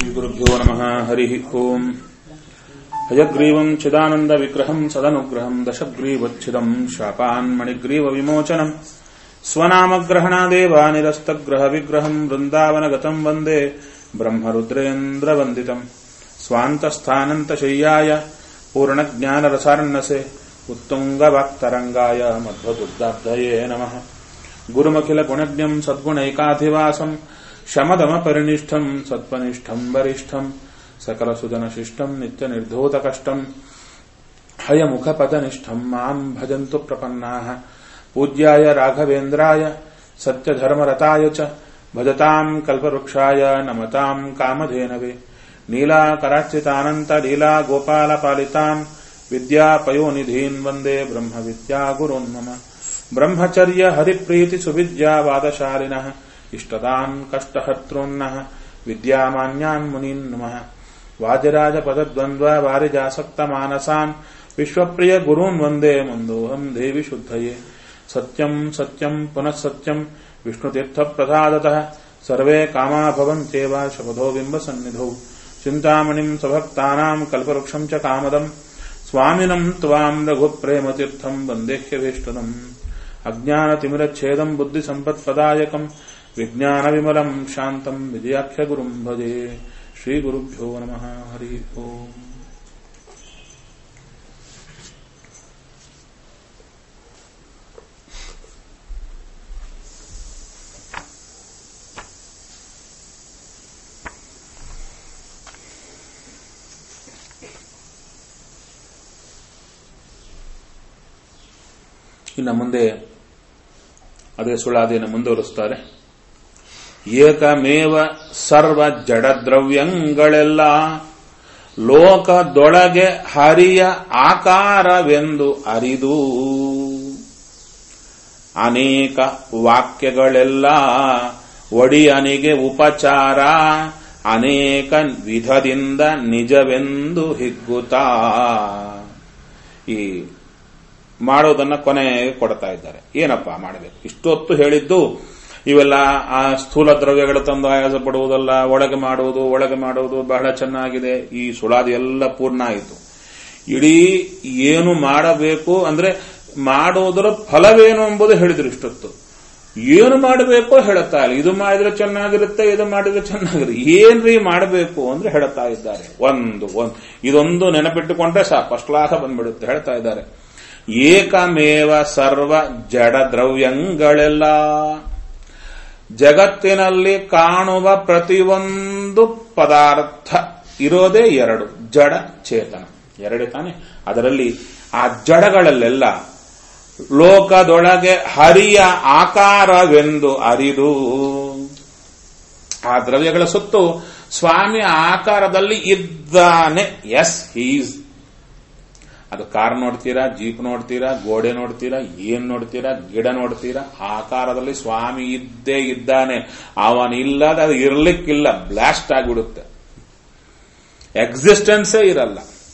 श्रीगुरुभ्यो नमः हरिः ओम् हयग्रीवम् चिदानन्दविग्रहम् सदनुग्रहम् दशग्रीवच्छिदम् शापान्मणिग्रीवविमोचनम् स्वनामग्रहणादेवानिरस्तग्रहविग्रहम् वृन्दावनगतम् वन्दे ब्रह्मरुद्रेन्द्रवन्दितम् स्वान्तस्थानन्तशय्याय पूर्णज्ञानरसार्णसे उत्तुङ्गवाक्तरङ्गाय मध्वबुद्धाब्धये नमः गुरुमखिलगुणज्ञम् सद्गुणैकाधिवासम् शमदमपरिनिष्ठम् सत्त्वनिष्ठम् वरिष्ठम् सकलसुजनशिष्टम् नित्यनिर्धूतकष्टम् हयमुखपदनिष्ठम् माम् भजन्तु प्रपन्नाः पूज्याय राघवेन्द्राय सत्यधर्मरताय च भजताम् कल्पवृक्षाय नमताम् कामधेनवे नीलाकरार्चितानन्तलीला गोपालपालिताम् विद्यापयोनिधीन् वन्दे ब्रह्मविद्यागुरोन् मम ब्रह्मचर्य हरिप्रीतिसुविद्यावादशालिनः इष्टदान् कष्टहर्तॄन्नः विद्यामान्यान् मुनीन् नमः वाजराजपदद्वन्द्ववारिजासक्तमानसान् विश्वप्रिय गुरून् वन्दे मन्दोऽहम् देवि शुद्धये सत्यम् सत्यम् पुनः सत्यम् विष्णुतीर्थप्रसादतः सर्वे कामा भवन्त्येव शपथो बिम्बसन्निधौ चिन्तामणिम् स्वभक्तानाम् कल्पवृक्षम् च कामदम् स्वामिनम् त्वाम् रघुप्रेमतीर्थम् वन्देह्यभीष्टदम् अज्ञानतिमिरच्छेदम् बुद्धिसम्पत्पदायकम् विज्ञानविमलम् शान्तम् विजयाख्यगुरुम् भजे श्रीगुरुभ्यो नमः हरि ओम् ಇನ್ನು ಮುಂದೆ ಅದೇ ಸುಳಾದಿಯನ್ನು ಮುಂದುವರಿಸ್ತಾರೆ ಏಕಮೇವ ಸರ್ವ ಜಡದ್ರವ್ಯಗಳೆಲ್ಲ ಲೋಕದೊಳಗೆ ಹರಿಯ ಆಕಾರವೆಂದು ಅರಿದು ಅನೇಕ ವಾಕ್ಯಗಳೆಲ್ಲ ಒಡಿಯನಿಗೆ ಉಪಚಾರ ಅನೇಕ ವಿಧದಿಂದ ನಿಜವೆಂದು ಹಿಗ್ಗುತ್ತಾ ಈ ಮಾಡೋದನ್ನ ಕೊನೆಗೆ ಕೊಡ್ತಾ ಇದ್ದಾರೆ ಏನಪ್ಪ ಮಾಡಬೇಕು ಇಷ್ಟೊತ್ತು ಹೇಳಿದ್ದು ಇವೆಲ್ಲ ಆ ಸ್ಥೂಲ ದ್ರವ್ಯಗಳು ತಂದು ಆಯಾಸ ಪಡುವುದಲ್ಲ ಒಳಗೆ ಮಾಡುವುದು ಒಳಗೆ ಮಾಡುವುದು ಬಹಳ ಚೆನ್ನಾಗಿದೆ ಈ ಸುಳಾದಿ ಎಲ್ಲ ಪೂರ್ಣ ಆಯಿತು ಇಡೀ ಏನು ಮಾಡಬೇಕು ಅಂದ್ರೆ ಮಾಡುವುದರ ಫಲವೇನು ಎಂಬುದು ಹೇಳಿದ್ರು ಇಷ್ಟೊತ್ತು ಏನು ಮಾಡಬೇಕೋ ಹೇಳುತ್ತಾ ಇಲ್ಲ ಇದು ಮಾಡಿದ್ರೆ ಚೆನ್ನಾಗಿರುತ್ತೆ ಇದು ಮಾಡಿದ್ರೆ ಚೆನ್ನಾಗಿರುತ್ತೆ ಏನ್ರಿ ಮಾಡಬೇಕು ಅಂದ್ರೆ ಹೇಳ್ತಾ ಇದ್ದಾರೆ ಒಂದು ಒಂದು ಇದೊಂದು ನೆನಪಿಟ್ಟುಕೊಂಡ್ರೆ ಸಾ ಫಸ್ಟ್ ಕ್ಲಾಸ ಬಂದ್ಬಿಡುತ್ತೆ ಹೇಳ್ತಾ ಇದ್ದಾರೆ ಏಕಮೇವ ಸರ್ವ ಜಡ ದ್ರವ್ಯಗಳೆಲ್ಲ ಜಗತ್ತಿನಲ್ಲಿ ಕಾಣುವ ಪ್ರತಿಯೊಂದು ಪದಾರ್ಥ ಇರೋದೇ ಎರಡು ಜಡ ಚೇತನ ಎರಡೇ ತಾನೆ ಅದರಲ್ಲಿ ಆ ಜಡಗಳಲ್ಲೆಲ್ಲ ಲೋಕದೊಳಗೆ ಹರಿಯ ಆಕಾರವೆಂದು ಅರಿದು ಆ ದ್ರವ್ಯಗಳ ಸುತ್ತು ಸ್ವಾಮಿ ಆಕಾರದಲ್ಲಿ ಇದ್ದಾನೆ ಎಸ್ ಹೀಸ್ ಅದು ಕಾರ್ ನೋಡ್ತೀರಾ ಜೀಪ್ ನೋಡ್ತೀರಾ ಗೋಡೆ ನೋಡ್ತೀರಾ ಏನ್ ನೋಡ್ತೀರಾ ಗಿಡ ನೋಡ್ತೀರಾ ಆಕಾರದಲ್ಲಿ ಸ್ವಾಮಿ ಇದ್ದೇ ಇದ್ದಾನೆ ಅವನಿಲ್ಲದ ಅದು ಇರ್ಲಿಕ್ಕಿಲ್ಲ ಬ್ಲಾಸ್ಟ್ ಆಗಿಬಿಡುತ್ತೆ ಎಕ್ಸಿಸ್ಟೆನ್ಸೇ ಇರಲ್ಲ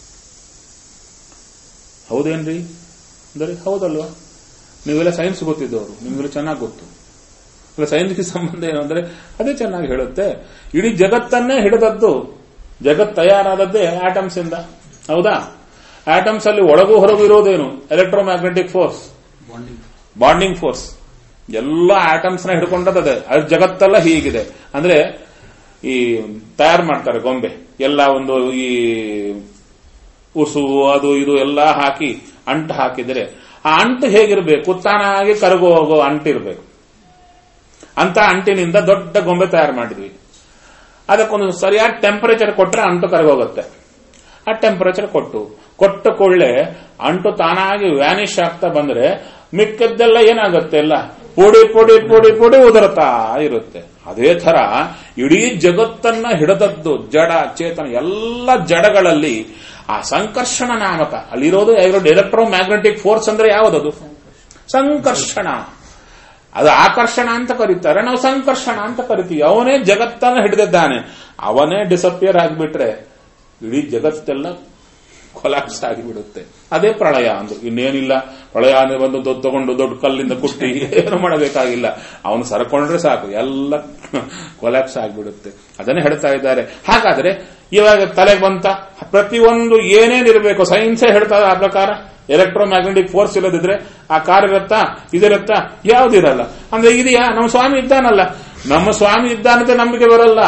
ಹೌದೇನ್ರಿ ಅಂದರೆ ಹೌದಲ್ವಾ ನೀವೆಲ್ಲ ಸೈನ್ಸ್ ಗೊತ್ತಿದ್ದವರು ನಿಮ್ಗೆಲ್ಲ ಚೆನ್ನಾಗಿ ಗೊತ್ತು ಇಲ್ಲ ಸೈನ್ಸ್ಗೆ ಸಂಬಂಧ ಏನು ಅಂದ್ರೆ ಅದೇ ಚೆನ್ನಾಗಿ ಹೇಳುತ್ತೆ ಇಡೀ ಜಗತ್ತನ್ನೇ ಹಿಡಿದದ್ದು ಜಗತ್ ತಯಾರಾದದ್ದೇ ಆಟಮ್ಸ್ ಇಂದ ಹೌದಾ ಆಟಮ್ಸ್ ಅಲ್ಲಿ ಒಳಗೂ ಹೊರಗೂ ಇರೋದೇನು ಎಲೆಕ್ಟ್ರೋಮ್ಯಾಗ್ನೆಟಿಕ್ ಫೋರ್ಸ್ ಬಾಂಡಿಂಗ್ ಫೋರ್ಸ್ ಎಲ್ಲ ಆಟಮ್ಸ್ ನ ಹಿಡ್ಕೊಂಡದೇ ಅದು ಜಗತ್ತೆಲ್ಲ ಹೀಗಿದೆ ಅಂದ್ರೆ ಈ ತಯಾರು ಮಾಡ್ತಾರೆ ಗೊಂಬೆ ಎಲ್ಲ ಒಂದು ಈ ಉಸು ಅದು ಇದು ಎಲ್ಲ ಹಾಕಿ ಅಂಟು ಹಾಕಿದರೆ ಆ ಅಂಟು ಹೇಗಿರಬೇಕು ತಾನಾಗಿ ಕರಗು ಹೋಗೋ ಅಂಟಿರ್ಬೇಕು ಅಂತ ಅಂಟಿನಿಂದ ದೊಡ್ಡ ಗೊಂಬೆ ತಯಾರು ಮಾಡಿದ್ವಿ ಅದಕ್ಕೊಂದು ಸರಿಯಾದ ಟೆಂಪರೇಚರ್ ಕೊಟ್ಟರೆ ಅಂಟು ಕರಗೋಗುತ್ತೆ ಆ ಟೆಂಪರೇಚರ್ ಕೊಟ್ಟು ಕೊಟ್ಟ ಕೊಳ್ಳೆ ಅಂಟು ತಾನಾಗಿ ವ್ಯಾನಿಶ್ ಆಗ್ತಾ ಬಂದ್ರೆ ಮಿಕ್ಕದ್ದೆಲ್ಲ ಏನಾಗುತ್ತೆ ಎಲ್ಲ ಪುಡಿ ಪುಡಿ ಪುಡಿ ಪುಡಿ ಉದುರ್ತಾ ಇರುತ್ತೆ ಅದೇ ತರ ಇಡೀ ಜಗತ್ತನ್ನ ಹಿಡಿದದ್ದು ಜಡ ಚೇತನ ಎಲ್ಲ ಜಡಗಳಲ್ಲಿ ಆ ಸಂಕರ್ಷಣ ನಾಮಕ ಅಲ್ಲಿರೋದು ಎಲೆಕ್ಟ್ರೋ ಮ್ಯಾಗ್ನೆಟಿಕ್ ಫೋರ್ಸ್ ಅಂದ್ರೆ ಯಾವುದದು ಸಂಕರ್ಷಣ ಅದು ಆಕರ್ಷಣ ಅಂತ ಕರೀತಾರೆ ನಾವು ಸಂಕರ್ಷಣ ಅಂತ ಕರಿತೀವಿ ಅವನೇ ಜಗತ್ತನ್ನ ಹಿಡಿದಿದ್ದಾನೆ ಅವನೇ ಡಿಸಪಿಯರ್ ಆಗಿಬಿಟ್ರೆ ಇಡೀ ಜಗತ್ತೆಲ್ಲ ಕೊಲಾಪ್ಸ್ ಆಗಿಬಿಡುತ್ತೆ ಅದೇ ಪ್ರಳಯ ಅಂದ್ರು ಇನ್ನೇನಿಲ್ಲ ಪ್ರಳಯ ಅಂದ್ರೆ ಬಂದು ದೊಡ್ಡ ತಗೊಂಡು ದೊಡ್ಡ ಕಲ್ಲಿಂದ ಕುಟ್ಟಿ ಏನು ಮಾಡಬೇಕಾಗಿಲ್ಲ ಅವನು ಸರಕೊಂಡ್ರೆ ಸಾಕು ಎಲ್ಲ ಕೊಲಾಪ್ಸ್ ಆಗಿಬಿಡುತ್ತೆ ಅದನ್ನೇ ಹೇಳ್ತಾ ಇದ್ದಾರೆ ಹಾಗಾದ್ರೆ ಇವಾಗ ತಲೆಗೆ ಬಂತ ಪ್ರತಿಯೊಂದು ಏನೇನಿರಬೇಕು ಸೈನ್ಸೇ ಹೇಳ್ತಾ ಆ ಪ್ರಕಾರ ಎಲೆಕ್ಟ್ರೋಮ್ಯಾಗ್ನೆಟಿಕ್ ಫೋರ್ಸ್ ಇಲ್ಲದಿದ್ರೆ ಆ ಕಾರ್ ಇರುತ್ತಾ ಇದಿರುತ್ತಾ ಯಾವ್ದಿರಲ್ಲ ಅಂದ್ರೆ ಇದೆಯಾ ನಮ್ಮ ಸ್ವಾಮಿ ಇದ್ದಾನಲ್ಲ ನಮ್ಮ ಸ್ವಾಮಿ ಇದ್ದಾನಂತ ನಂಬಿಕೆ ಬರಲ್ಲ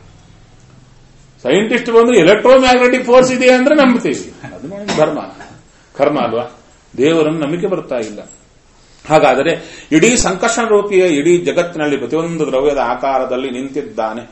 ಸೈಂಟಿಸ್ಟ್ ಬಂದು ಎಲೆಕ್ಟ್ರೋಮ್ಯಾಗ್ನೆಟಿಕ್ ಫೋರ್ಸ್ ಇದೆ ಅಂದ್ರೆ ನಂಬ್ತೀವಿ ಅದು ನಮಗೆ ಧರ್ಮ ಕರ್ಮ ಅಲ್ವಾ ದೇವರನ್ನು ನಂಬಿಕೆ ಬರ್ತಾ ಇಲ್ಲ ಹಾಗಾದರೆ ಇಡೀ ಸಂಕರ್ಷಣ ರೂಪಿಯ ಇಡೀ ಜಗತ್ತಿನಲ್ಲಿ ಪ್ರತಿಯೊಂದು ದ್ರವ್ಯದ ಆಕಾರದಲ್ಲಿ ನಿಂತಿದ್ದಾನೆ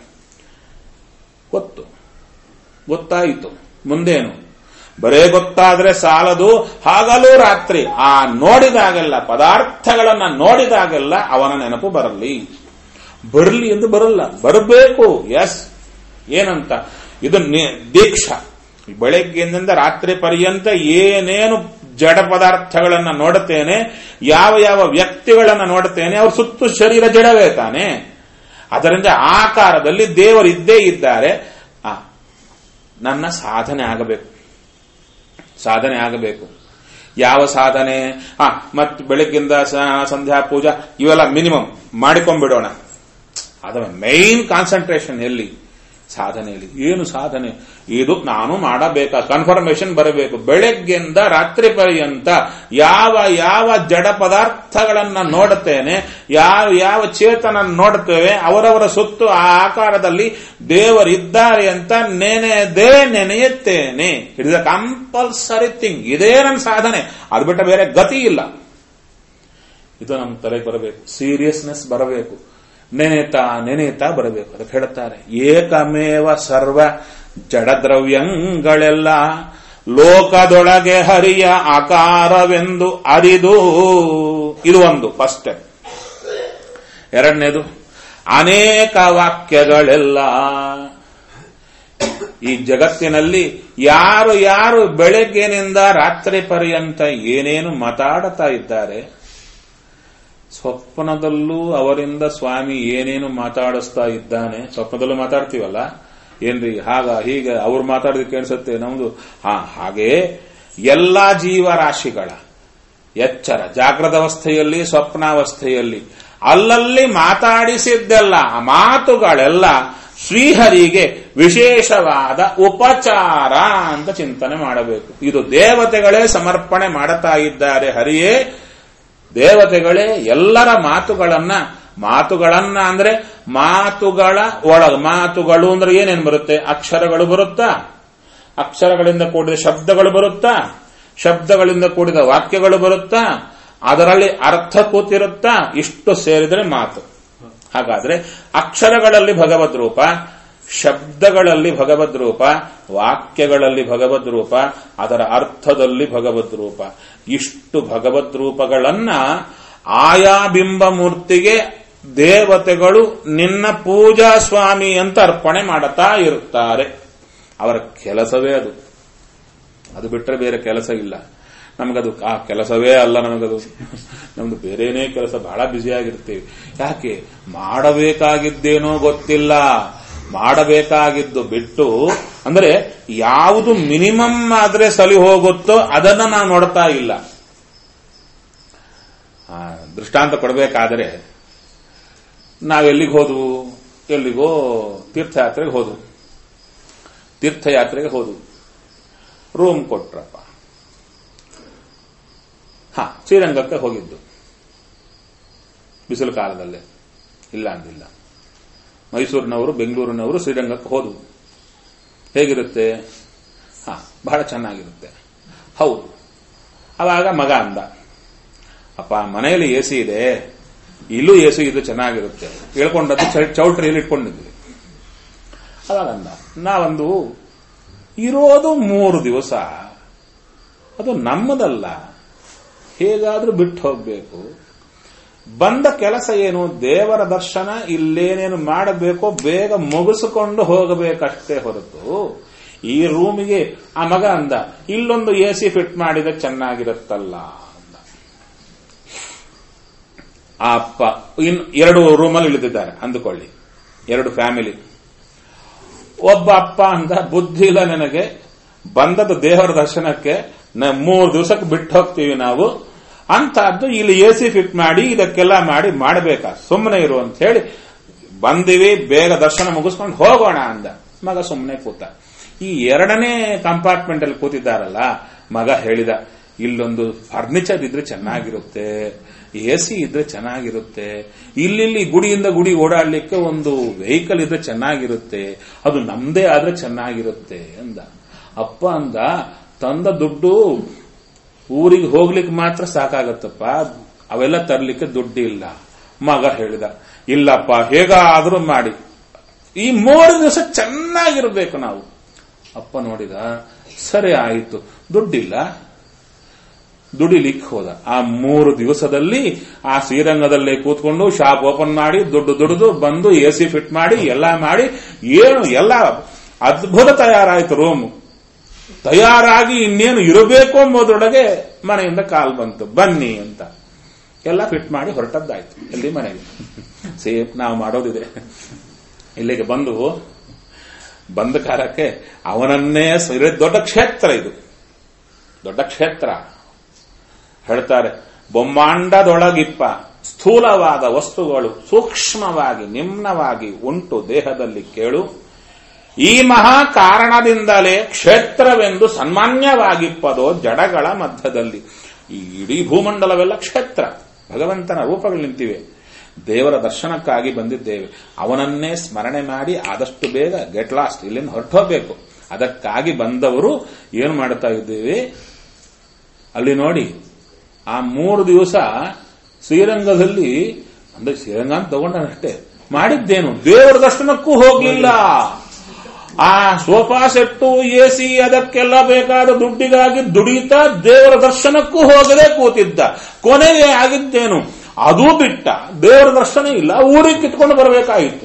ಗೊತ್ತು ಗೊತ್ತಾಯಿತು ಮುಂದೇನು ಬರೇ ಗೊತ್ತಾದ್ರೆ ಸಾಲದು ಹಾಗಲೂ ರಾತ್ರಿ ಆ ನೋಡಿದಾಗೆಲ್ಲ ಪದಾರ್ಥಗಳನ್ನ ನೋಡಿದಾಗೆಲ್ಲ ಅವನ ನೆನಪು ಬರಲಿ ಬರಲಿ ಎಂದು ಬರಲ್ಲ ಬರಬೇಕು ಎಸ್ ಏನಂತ ಇದು ನಿ- ದೀಕ್ಷಾ ಬೆಳಗ್ಗೆಯಿಂದ ರಾತ್ರಿ ಪರ್ಯಂತ ಏನೇನು ಜಡ ಪದಾರ್ಥಗಳನ್ನ ನೋಡುತ್ತೇನೆ ಯಾವ ಯಾವ ವ್ಯಕ್ತಿಗಳನ್ನ ನೋಡುತ್ತೇನೆ ಅವ್ರ ಸುತ್ತು ಶರೀರ ಜಡವೇ ತಾನೆ ಅದರಿಂದ ಆಕಾರದಲ್ಲಿ ದೇವರಿದ್ದೇ ಇದ್ದಾರೆ ಆ, ನನ್ನ ಸಾಧನೆ ಆಗಬೇಕು ಸಾಧನೆ ಆಗಬೇಕು ಯಾವ ಸಾಧನೆ ಆ ಮತ್ತೆ ಬೆಳಗ್ಗಿಂದ ಸ- ಸಂಧ್ಯಾ ಪೂಜಾ ಇವೆಲ್ಲ ಮಿನಿಮಮ್ ಮಾಡಿಕೊಂಡ್ಬಿಡೋಣ ಅದರ ಮೈನ್ ಕಾನ್ಸಂಟ್ರೇಷನ್ ಎಲ್ಲಿ ಸಾಧನೆಯಲ್ಲಿ ಏನು ಸಾಧನೆ ಇದು ನಾನು ಮಾಡಬೇಕಾ ಕನ್ಫರ್ಮೇಶನ್ ಬರಬೇಕು ಬೆಳಗ್ಗೆಯಿಂದ ರಾತ್ರಿ ಪರ್ಯಂತ ಯಾವ ಯಾವ ಜಡ ಪದಾರ್ಥಗಳನ್ನ ನೋಡುತ್ತೇನೆ ಯಾವ ಯಾವ ಚೇತನ ನೋಡುತ್ತೇವೆ ಅವರವರ ಸುತ್ತು ಆ ಆಕಾರದಲ್ಲಿ ದೇವರಿದ್ದಾರೆ ಅಂತ ನೆನೆದೇ ನೆನೆಯುತ್ತೇನೆ it is a compulsory thing ಇದೇ ನನ್ನ ಸಾಧನೆ ಅದು ಬಿಟ್ಟ ಬೇರೆ ಗತಿ ಇಲ್ಲ ಇದು ನಮ್ಮ ತಲೆಗೆ ಬರಬೇಕು ಸೀರಿಯಸ್ನೆಸ್ ಬರಬೇಕು ನೆನೆತಾ ನೆನೆತಾ ಬರಬೇಕು ಅದಕ್ಕೆ ಹೇಳುತ್ತಾರೆ ಏಕಮೇವ ಸರ್ವ ಜಡದ್ರವ್ಯಗಳೆಲ್ಲ ಲೋಕದೊಳಗೆ ಹರಿಯ ಆಕಾರವೆಂದು ಅರಿದು ಇದು ಒಂದು ಫಸ್ಟ್ ಸ್ಟೆಪ್ ಎರಡನೇದು ಅನೇಕ ವಾಕ್ಯಗಳೆಲ್ಲ ಈ ಜಗತ್ತಿನಲ್ಲಿ ಯಾರು ಯಾರು ಬೆಳಗ್ಗಿನಿಂದ ರಾತ್ರಿ ಪರ್ಯಂತ ಏನೇನು ಮಾತಾಡುತ್ತಾ ಇದ್ದಾರೆ ಸ್ವಪ್ನದಲ್ಲೂ ಅವರಿಂದ ಸ್ವಾಮಿ ಏನೇನು ಮಾತಾಡಿಸ್ತಾ ಇದ್ದಾನೆ ಸ್ವಪ್ನದಲ್ಲೂ ಮಾತಾಡ್ತೀವಲ್ಲ ಏನ್ರಿ ಹಾಗ ಹೀಗೆ ಅವ್ರು ಮಾತಾಡಿದ ಕೇಳಿಸುತ್ತೆ ನಮ್ದು ಹಾ ಹಾಗೆ ಎಲ್ಲಾ ಜೀವರಾಶಿಗಳ ಎಚ್ಚರ ಜಾಗೃತ ಅವಸ್ಥೆಯಲ್ಲಿ ಸ್ವಪ್ನಾವಸ್ಥೆಯಲ್ಲಿ ಅಲ್ಲಲ್ಲಿ ಮಾತಾಡಿಸಿದ್ದೆಲ್ಲ ಆ ಮಾತುಗಳೆಲ್ಲ ಶ್ರೀಹರಿಗೆ ವಿಶೇಷವಾದ ಉಪಚಾರ ಅಂತ ಚಿಂತನೆ ಮಾಡಬೇಕು ಇದು ದೇವತೆಗಳೇ ಸಮರ್ಪಣೆ ಮಾಡುತ್ತಾ ಇದ್ದಾರೆ ಹರಿಯೇ ದೇವತೆಗಳೇ ಎಲ್ಲರ ಮಾತುಗಳನ್ನ ಮಾತುಗಳನ್ನ ಅಂದ್ರೆ ಮಾತುಗಳ ಒಳಗ ಮಾತುಗಳು ಅಂದ್ರೆ ಏನೇನು ಬರುತ್ತೆ ಅಕ್ಷರಗಳು ಬರುತ್ತಾ ಅಕ್ಷರಗಳಿಂದ ಕೂಡಿದ ಶಬ್ದಗಳು ಬರುತ್ತಾ ಶಬ್ದಗಳಿಂದ ಕೂಡಿದ ವಾಕ್ಯಗಳು ಬರುತ್ತಾ ಅದರಲ್ಲಿ ಅರ್ಥ ಕೂತಿರುತ್ತಾ ಇಷ್ಟು ಸೇರಿದರೆ ಮಾತು ಹಾಗಾದ್ರೆ ಅಕ್ಷರಗಳಲ್ಲಿ ಭಗವದ್ ರೂಪ ಶಬ್ದಗಳಲ್ಲಿ ಭಗವದ್ ರೂಪ ವಾಕ್ಯಗಳಲ್ಲಿ ಭಗವದ್ ರೂಪ ಅದರ ಅರ್ಥದಲ್ಲಿ ಭಗವದ್ ರೂಪ ಇಷ್ಟು ಭಗವದ್ ರೂಪಗಳನ್ನ ಆಯಾ ಬಿಂಬ ಮೂರ್ತಿಗೆ ದೇವತೆಗಳು ನಿನ್ನ ಪೂಜಾ ಸ್ವಾಮಿ ಅಂತ ಅರ್ಪಣೆ ಮಾಡುತ್ತಾ ಇರುತ್ತಾರೆ ಅವರ ಕೆಲಸವೇ ಅದು ಅದು ಬಿಟ್ಟರೆ ಬೇರೆ ಕೆಲಸ ಇಲ್ಲ ನಮಗದು ಆ ಕೆಲಸವೇ ಅಲ್ಲ ನಮಗದು ನಮ್ದು ಬೇರೆನೇ ಕೆಲಸ ಬಹಳ ಬ್ಯುಸಿಯಾಗಿರ್ತೀವಿ ಯಾಕೆ ಮಾಡಬೇಕಾಗಿದ್ದೇನೋ ಗೊತ್ತಿಲ್ಲ ಮಾಡಬೇಕಾಗಿದ್ದು ಬಿಟ್ಟು ಅಂದ್ರೆ ಯಾವುದು ಮಿನಿಮಮ್ ಆದ್ರೆ ಸಲಿ ಹೋಗುತ್ತೋ ಅದನ್ನ ನಾವು ನೋಡ್ತಾ ಇಲ್ಲ ಆ, ದೃಷ್ಟಾಂತ ಕೊಡಬೇಕಾದರೆ ನಾವೆಲ್ಲಿಗೆ ಹೋದ್ವು ಎಲ್ಲಿಗೋ ತೀರ್ಥಯಾತ್ರೆಗೆ ಹೋದ್ವು ತೀರ್ಥಯಾತ್ರೆಗೆ ಹೋದ್ವು ರೂಮ್ ಕೊಟ್ರಪ್ಪ ಹಾ ಶ್ರೀರಂಗಕ್ಕೆ ಹೋಗಿದ್ದು ಬಿಸಿಲು ಕಾಲದಲ್ಲೇ ಇಲ್ಲ ಅಂದಿಲ್ಲ ಮೈಸೂರಿನವರು ಬೆಂಗಳೂರಿನವರು ಶ್ರೀರಂಗಕ್ಕೆ ಹೋದ್ವು ಹೇಗಿರುತ್ತೆ ಹಾ ಬಹಳ ಚೆನ್ನಾಗಿರುತ್ತೆ ಹೌದು ಅವಾಗ ಮಗ ಅಂದ ಅಪ್ಪ ಮನೆಯಲ್ಲಿ ಎ ಸಿ ಇದೆ ಇಲ್ಲೂ ಎ ಸಿ ಇದು ಚೆನ್ನಾಗಿರುತ್ತೆ ಹೇಳ್ಕೊಂಡದ್ದು ಚೌ- ಚೌಲ್ಟ್ರಿಯಲ್ಲಿ ಇಟ್ಕೊಂಡಿದ್ವಿ ಅವಾಗ ಅಂದ ನಾವೊಂದು ಇರೋದು ಮೂರು ದಿವಸ ಅದು ನಮ್ಮದಲ್ಲ ಹೇಗಾದ್ರೂ ಬಿಟ್ಟು ಹೋಗ್ಬೇಕು ಬಂದ ಕೆಲಸ ಏನು ದೇವರ ದರ್ಶನ ಇಲ್ಲೇನೇನು ಮಾಡಬೇಕೋ ಬೇಗ ಮುಗಿಸಿಕೊಂಡು ಹೋಗಬೇಕಷ್ಟೇ ಹೊರತು ಈ ರೂಮಿಗೆ ಆ ಮಗ ಅಂದ ಇಲ್ಲೊಂದು ಎ ಸಿ ಫಿಟ್ ಮಾಡಿದ್ರೆ ಚೆನ್ನಾಗಿರುತ್ತಲ್ಲ ಅಂದ ಆ ಅಪ್ಪ ಇನ್ ಎರಡು ರೂಮಲ್ಲಿ ಇಳಿದಿದ್ದಾರೆ ಅಂದುಕೊಳ್ಳಿ ಎರಡು ಫ್ಯಾಮಿಲಿ ಒಬ್ಬ ಅಪ್ಪ ಅಂದ ಬುದ್ಧಿ ಇಲ್ಲ ನನಗೆ ಬಂದದ್ದು ದೇವರ ದರ್ಶನಕ್ಕೆ ನ- ಮೂರು ದಿವಸಕ್ಕೆ ಬಿಟ್ಟು ಹೋಗ್ತೀವಿ ನಾವು ಅಂತದ್ದು ಇಲ್ಲಿ ಎ ಸಿ ಫಿಟ್ ಮಾಡಿ ಇದಕ್ಕೆಲ್ಲ ಮಾಡಿ ಮಾಡಬೇಕಾ ಸುಮ್ಮನೆ ಇರು ಅಂತ ಹೇಳಿ ಬಂದಿವಿ ಬೇಗ ದರ್ಶನ ಮುಗಿಸ್ಕೊಂಡು ಹೋಗೋಣ ಅಂದ ಮಗ ಸುಮ್ಮನೆ ಕೂತ ಈ ಎರಡನೇ ಕಂಪಾರ್ಟ್ಮೆಂಟ್ ಅಲ್ಲಿ ಕೂತಿದ್ದಾರಲ್ಲ ಮಗ ಹೇಳಿದ ಇಲ್ಲೊಂದು ಫರ್ನಿಚರ್ ಇದ್ರೆ ಚೆನ್ನಾಗಿರುತ್ತೆ ಎ ಸಿ ಇದ್ರೆ ಚೆನ್ನಾಗಿರುತ್ತೆ ಇಲ್ಲಿಲ್ಲಿ ಗುಡಿಯಿಂದ ಗುಡಿ ಓಡಾಡ್ಲಿಕ್ಕೆ ಒಂದು ವೆಹಿಕಲ್ ಇದ್ರೆ ಚೆನ್ನಾಗಿರುತ್ತೆ ಅದು ನಮ್ದೇ ಆದ್ರೆ ಚೆನ್ನಾಗಿರುತ್ತೆ ಅಂದ ಅಪ್ಪ ಅಂದ ತಂದ ದುಡ್ಡು ಊರಿಗೆ ಹೋಗ್ಲಿಕ್ಕೆ ಮಾತ್ರ ಸಾಕಾಗತ್ತಪ್ಪ ಅವೆಲ್ಲ ತರ್ಲಿಕ್ಕೆ ದುಡ್ಡು ಇಲ್ಲ ಮಗ ಹೇಳಿದ ಇಲ್ಲಪ್ಪ ಹೇಗಾದ್ರೂ ಮಾಡಿ ಈ ಮೂರು ದಿವಸ ಚೆನ್ನಾಗಿರ್ಬೇಕು ನಾವು ಅಪ್ಪ ನೋಡಿದ ಸರಿ ಆಯಿತು ದುಡ್ಡಿಲ್ಲ ದುಡಿಲಿಕ್ಕೆ ಹೋದ ಆ ಮೂರು ದಿವಸದಲ್ಲಿ ಆ ಶ್ರೀರಂಗದಲ್ಲೇ ಕೂತ್ಕೊಂಡು ಶಾಪ್ ಓಪನ್ ಮಾಡಿ ದುಡ್ಡು ದುಡಿದು ಬಂದು ಎ ಸಿ ಫಿಟ್ ಮಾಡಿ ಎಲ್ಲ ಮಾಡಿ ಏನು ಎಲ್ಲ ಅದ್ಭುತ ತಯಾರಾಯ್ತು ರೂಮ್ ತಯಾರಾಗಿ ಇನ್ನೇನು ಇರಬೇಕು ಎಂಬುದರೊಳಗೆ ಮನೆಯಿಂದ ಕಾಲ್ ಬಂತು ಬನ್ನಿ ಅಂತ ಎಲ್ಲ ಫಿಟ್ ಮಾಡಿ ಹೊರಟದ್ದಾಯ್ತು ಎಲ್ಲಿ ಮನೆಗೆ ಸೇಫ್ ನಾವು ಮಾಡೋದಿದೆ ಇಲ್ಲಿಗೆ ಬಂದು ಬಂದ ಕಾಲಕ್ಕೆ ಅವನನ್ನೇ ಸ- ಇದು ದೊಡ್ಡ ಕ್ಷೇತ್ರ ಇದು ದೊಡ್ಡ ಕ್ಷೇತ್ರ ಹೇಳ್ತಾರೆ ಬೊಮ್ಮಾಂಡದೊಳಗಿಪ್ಪ ಸ್ಥೂಲವಾದ ವಸ್ತುಗಳು ಸೂಕ್ಷ್ಮವಾಗಿ ನಿಮ್ನವಾಗಿ ಉಂಟು ದೇಹದಲ್ಲಿ ಕೇಳು ಈ ಮಹಾ ಕಾರಣದಿಂದಲೇ ಕ್ಷೇತ್ರವೆಂದು ಸನ್ಮಾನ್ಯವಾಗಿಪ್ಪದೋ ಜಡಗಳ ಮಧ್ಯದಲ್ಲಿ ಈ ಇಡೀ ಭೂಮಂಡಲವೆಲ್ಲ ಕ್ಷೇತ್ರ ಭಗವಂತನ ರೂಪಗಳು ನಿಂತಿವೆ ದೇವರ ದರ್ಶನಕ್ಕಾಗಿ ಬಂದಿದ್ದೇವೆ ಅವನನ್ನೇ ಸ್ಮರಣೆ ಮಾಡಿ ಆದಷ್ಟು ಬೇಗ ಗೆಟ್ ಲಾಸ್ಟ್ ಇಲ್ಲಿಂದ ಹೊರಟೋಗ್ಬೇಕು ಅದಕ್ಕಾಗಿ ಬಂದವರು ಏನು ಮಾಡ್ತಾ ಇದ್ದೇವೆ ಅಲ್ಲಿ ನೋಡಿ ಆ ಮೂರು ದಿವಸ ಶ್ರೀರಂಗದಲ್ಲಿ ಅಂದ್ರೆ ಶ್ರೀರಂಗ ಅಂತ ತಗೊಂಡನಷ್ಟೇ ಮಾಡಿದ್ದೇನು ದೇವರ ದರ್ಶನಕ್ಕೂ ಹೋಗ್ಲಿಲ್ಲ ಆ ಸೋಫಾ ಸೆಟ್ಟು ಎ ಸಿ ಅದಕ್ಕೆಲ್ಲ ಬೇಕಾದ ದುಡ್ಡಿಗಾಗಿ ದುಡಿತಾ ದೇವರ ದರ್ಶನಕ್ಕೂ ಹೋಗದೆ ಕೂತಿದ್ದ ಕೊನೆಗೆ ಆಗಿದ್ದೇನು ಅದು ಬಿಟ್ಟ ದೇವರ ದರ್ಶನ ಇಲ್ಲ ಊರಿಗೆ ಕಿತ್ಕೊಂಡು ಬರಬೇಕಾಯಿತು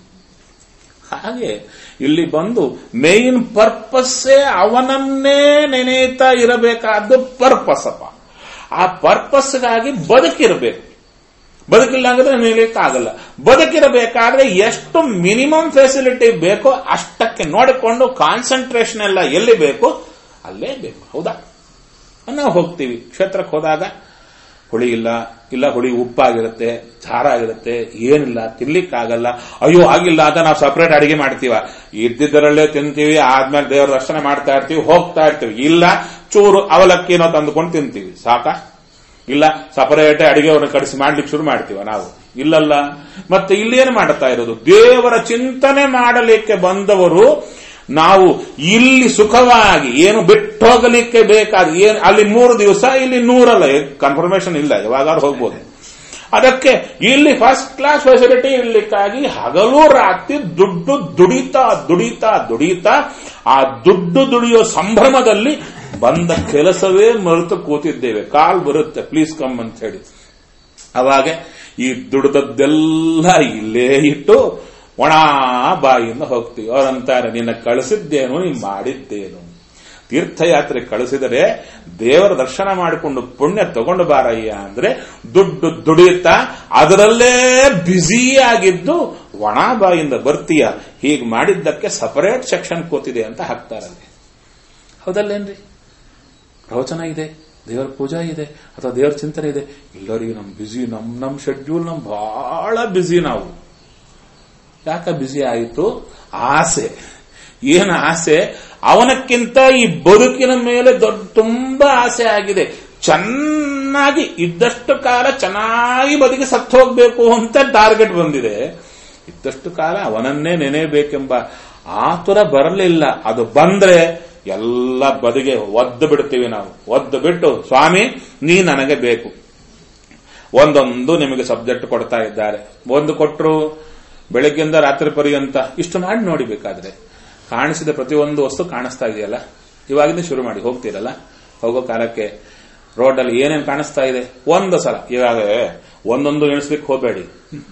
ಹಾಗೆ ಇಲ್ಲಿ ಬಂದು ಮೇನ್ ಪರ್ಪಸ್ಸೇ ಅವನನ್ನೇ ನೆನೆಯುತ್ತಾ ಇರಬೇಕಾದ್ದು ಪರ್ಪಸ್ ಅಪ್ಪ ಆ ಪರ್ಪಸ್ಗಾಗಿ ಬದುಕಿರಬೇಕು ಬದುಕಿಲ್ಲ ಅಂದ್ರೆ ನಿಲ್ಲಕ್ಕಾಗಲ್ಲ ಬದುಕಿರಬೇಕಾದ್ರೆ ಎಷ್ಟು ಮಿನಿಮಮ್ ಫೆಸಿಲಿಟಿ ಬೇಕೋ ಅಷ್ಟಕ್ಕೆ ನೋಡಿಕೊಂಡು ಕಾನ್ಸಂಟ್ರೇಷನ್ ಎಲ್ಲ ಎಲ್ಲಿ ಬೇಕು ಅಲ್ಲೇ ಬೇಕು ಹೌದಾ ನಾವು ಹೋಗ್ತೀವಿ ಕ್ಷೇತ್ರಕ್ಕೆ ಹೋದಾಗ ಹುಳಿ ಇಲ್ಲ ಇಲ್ಲ ಹುಳಿ ಉಪ್ಪಾಗಿರುತ್ತೆ ಖಾರ ಆಗಿರುತ್ತೆ ಏನಿಲ್ಲ ತಿನ್ಲಿಕ್ಕಾಗಲ್ಲ ಅಯ್ಯೋ ಆಗಿಲ್ಲ ಅಂತ ನಾವು ಸಪರೇಟ್ ಅಡಿಗೆ ಮಾಡ್ತೀವ ಇದ್ದಿದ್ದರಲ್ಲೇ ತಿಂತೀವಿ ಆದ್ಮೇಲೆ ದೇವರ ದರ್ಶನ ಮಾಡ್ತಾ ಇರ್ತೀವಿ ಹೋಗ್ತಾ ಇರ್ತೀವಿ ಇಲ್ಲ ಚೂರು ಅವಲಕ್ಕಿನೋ ತಂದುಕೊಂಡು ತಿಂತೀವಿ ಸಾಕಾ ಇಲ್ಲ ಸಪರೇಟ್ ಅಡಿಗೆವನ್ನು ಕಡಿಸಿ ಮಾಡ್ಲಿಕ್ಕೆ ಶುರು ಮಾಡ್ತೀವ ನಾವು ಇಲ್ಲಲ್ಲ ಮತ್ತೆ ಇಲ್ಲೇನು ಮಾಡ್ತಾ ಇರೋದು ದೇವರ ಚಿಂತನೆ ಮಾಡಲಿಕ್ಕೆ ಬಂದವರು ನಾವು ಇಲ್ಲಿ ಸುಖವಾಗಿ ಏನು ಬಿಟ್ಟು ಹೋಗಲಿಕ್ಕೆ ಬೇಕಾದ ಏನು ಅಲ್ಲಿ ಮೂರು ದಿವಸ ಇಲ್ಲಿ ನೂರಲ್ಲ ಕನ್ಫರ್ಮೇಶನ್ ಇಲ್ಲ ಯಾವಾಗಾದ್ರೂ ಹೋಗ್ಬೋದು ಅದಕ್ಕೆ ಇಲ್ಲಿ ಫಸ್ಟ್ ಕ್ಲಾಸ್ ಫೆಸಿಲಿಟಿ ಇರ್ಲಿಕ್ಕಾಗಿ ಹಗಲು ರಾತ್ರಿ ದುಡ್ಡು ದುಡಿತಾ ದುಡಿತಾ ದುಡಿತಾ ಆ ದುಡ್ಡು ದುಡಿಯೋ ಸಂಭ್ರಮದಲ್ಲಿ ಬಂದ ಕೆಲಸವೇ ಮರೆತು ಕೂತಿದ್ದೇವೆ ಕಾಲ್ ಬರುತ್ತೆ ಪ್ಲೀಸ್ ಕಮ್ ಅಂತ ಹೇಳಿ ಅವಾಗ ಈ ದುಡ್ದದ್ದೆಲ್ಲ ಇಲ್ಲೇ ಇಟ್ಟು ಒಣ ಬಾಯಿಂದ ಹೋಗ್ತೀವಿ ಅವರಂತಾರೆ ನಿನ್ನ ಕಳಿಸಿದ್ದೇನು ನೀ ಮಾಡಿದ್ದೇನು ತೀರ್ಥಯಾತ್ರೆ ಕಳಿಸಿದರೆ ದೇವರ ದರ್ಶನ ಮಾಡಿಕೊಂಡು ಪುಣ್ಯ ತಗೊಂಡು ಬಾರಯ್ಯ ಅಂದ್ರೆ ದುಡ್ಡು ದುಡಿಯುತ್ತಾ ಅದರಲ್ಲೇ ಬ್ಯುಸಿ ಆಗಿದ್ದು ಒಣ ಬಾಯಿಂದ ಬರ್ತೀಯ ಹೀಗೆ ಮಾಡಿದ್ದಕ್ಕೆ ಸಪರೇಟ್ ಸೆಕ್ಷನ್ ಕೂತಿದೆ ಅಂತ ಹಾಕ್ತಾರಲ್ಲಿ ಹೌದಲ್ಲೇನ್ರಿ ಪ್ರವಚನ ಇದೆ ದೇವರ ಪೂಜಾ ಇದೆ ಅಥವಾ ದೇವರ ಚಿಂತನೆ ಇದೆ ಎಲ್ಲರಿಗೂ ನಮ್ ಬ್ಯುಸಿ ನಮ್ ನಮ್ ಶೆಡ್ಯೂಲ್ ನಮ್ ಬಹಳ ಬ್ಯುಸಿ ನಾವು ಯಾಕ ಬ್ಯುಸಿ ಆಯಿತು ಆಸೆ ಏನು ಆಸೆ ಅವನಕ್ಕಿಂತ ಈ ಬದುಕಿನ ಮೇಲೆ ದೊಡ್ಡ ತುಂಬಾ ಆಸೆ ಆಗಿದೆ ಚೆನ್ನಾಗಿ ಇದ್ದಷ್ಟು ಕಾಲ ಚೆನ್ನಾಗಿ ಬದುಕಿ ಸತ್ತು ಹೋಗ್ಬೇಕು ಅಂತ ಟಾರ್ಗೆಟ್ ಬಂದಿದೆ ಇದ್ದಷ್ಟು ಕಾಲ ಅವನನ್ನೇ ನೆನೆಯಬೇಕೆಂಬ ಆತುರ ಬರಲಿಲ್ಲ ಅದು ಬಂದ್ರೆ ಎಲ್ಲ ಬದಿಗೆ ಒದ್ದು ಬಿಡ್ತೀವಿ ನಾವು ಒದ್ದು ಬಿಟ್ಟು ಸ್ವಾಮಿ ನೀ ನನಗೆ ಬೇಕು ಒಂದೊಂದು ನಿಮಗೆ ಸಬ್ಜೆಕ್ಟ್ ಕೊಡ್ತಾ ಇದ್ದಾರೆ ಒಂದು ಕೊಟ್ಟರು ಬೆಳಗ್ಗೆಯಿಂದ ರಾತ್ರಿ ಪರ್ಯಂತ ಇಷ್ಟು ಮಾಡಿ ನೋಡಿ ಬೇಕಾದ್ರೆ ಕಾಣಿಸಿದ ಪ್ರತಿಯೊಂದು ವಸ್ತು ಕಾಣಿಸ್ತಾ ಇದೆಯಲ್ಲ ಇವಾಗಿಂದ ಶುರು ಮಾಡಿ ಹೋಗ್ತೀರಲ್ಲ ಹೋಗೋ ಕಾಲಕ್ಕೆ ರೋಡಲ್ಲಿ ಏನೇನು ಕಾಣಿಸ್ತಾ ಇದೆ ಒಂದು ಸಲ ಇವಾಗ ಒಂದೊಂದು ಎಣಿಸ್ಲಿಕ್ಕೆ ಹೋಗಬೇಡಿ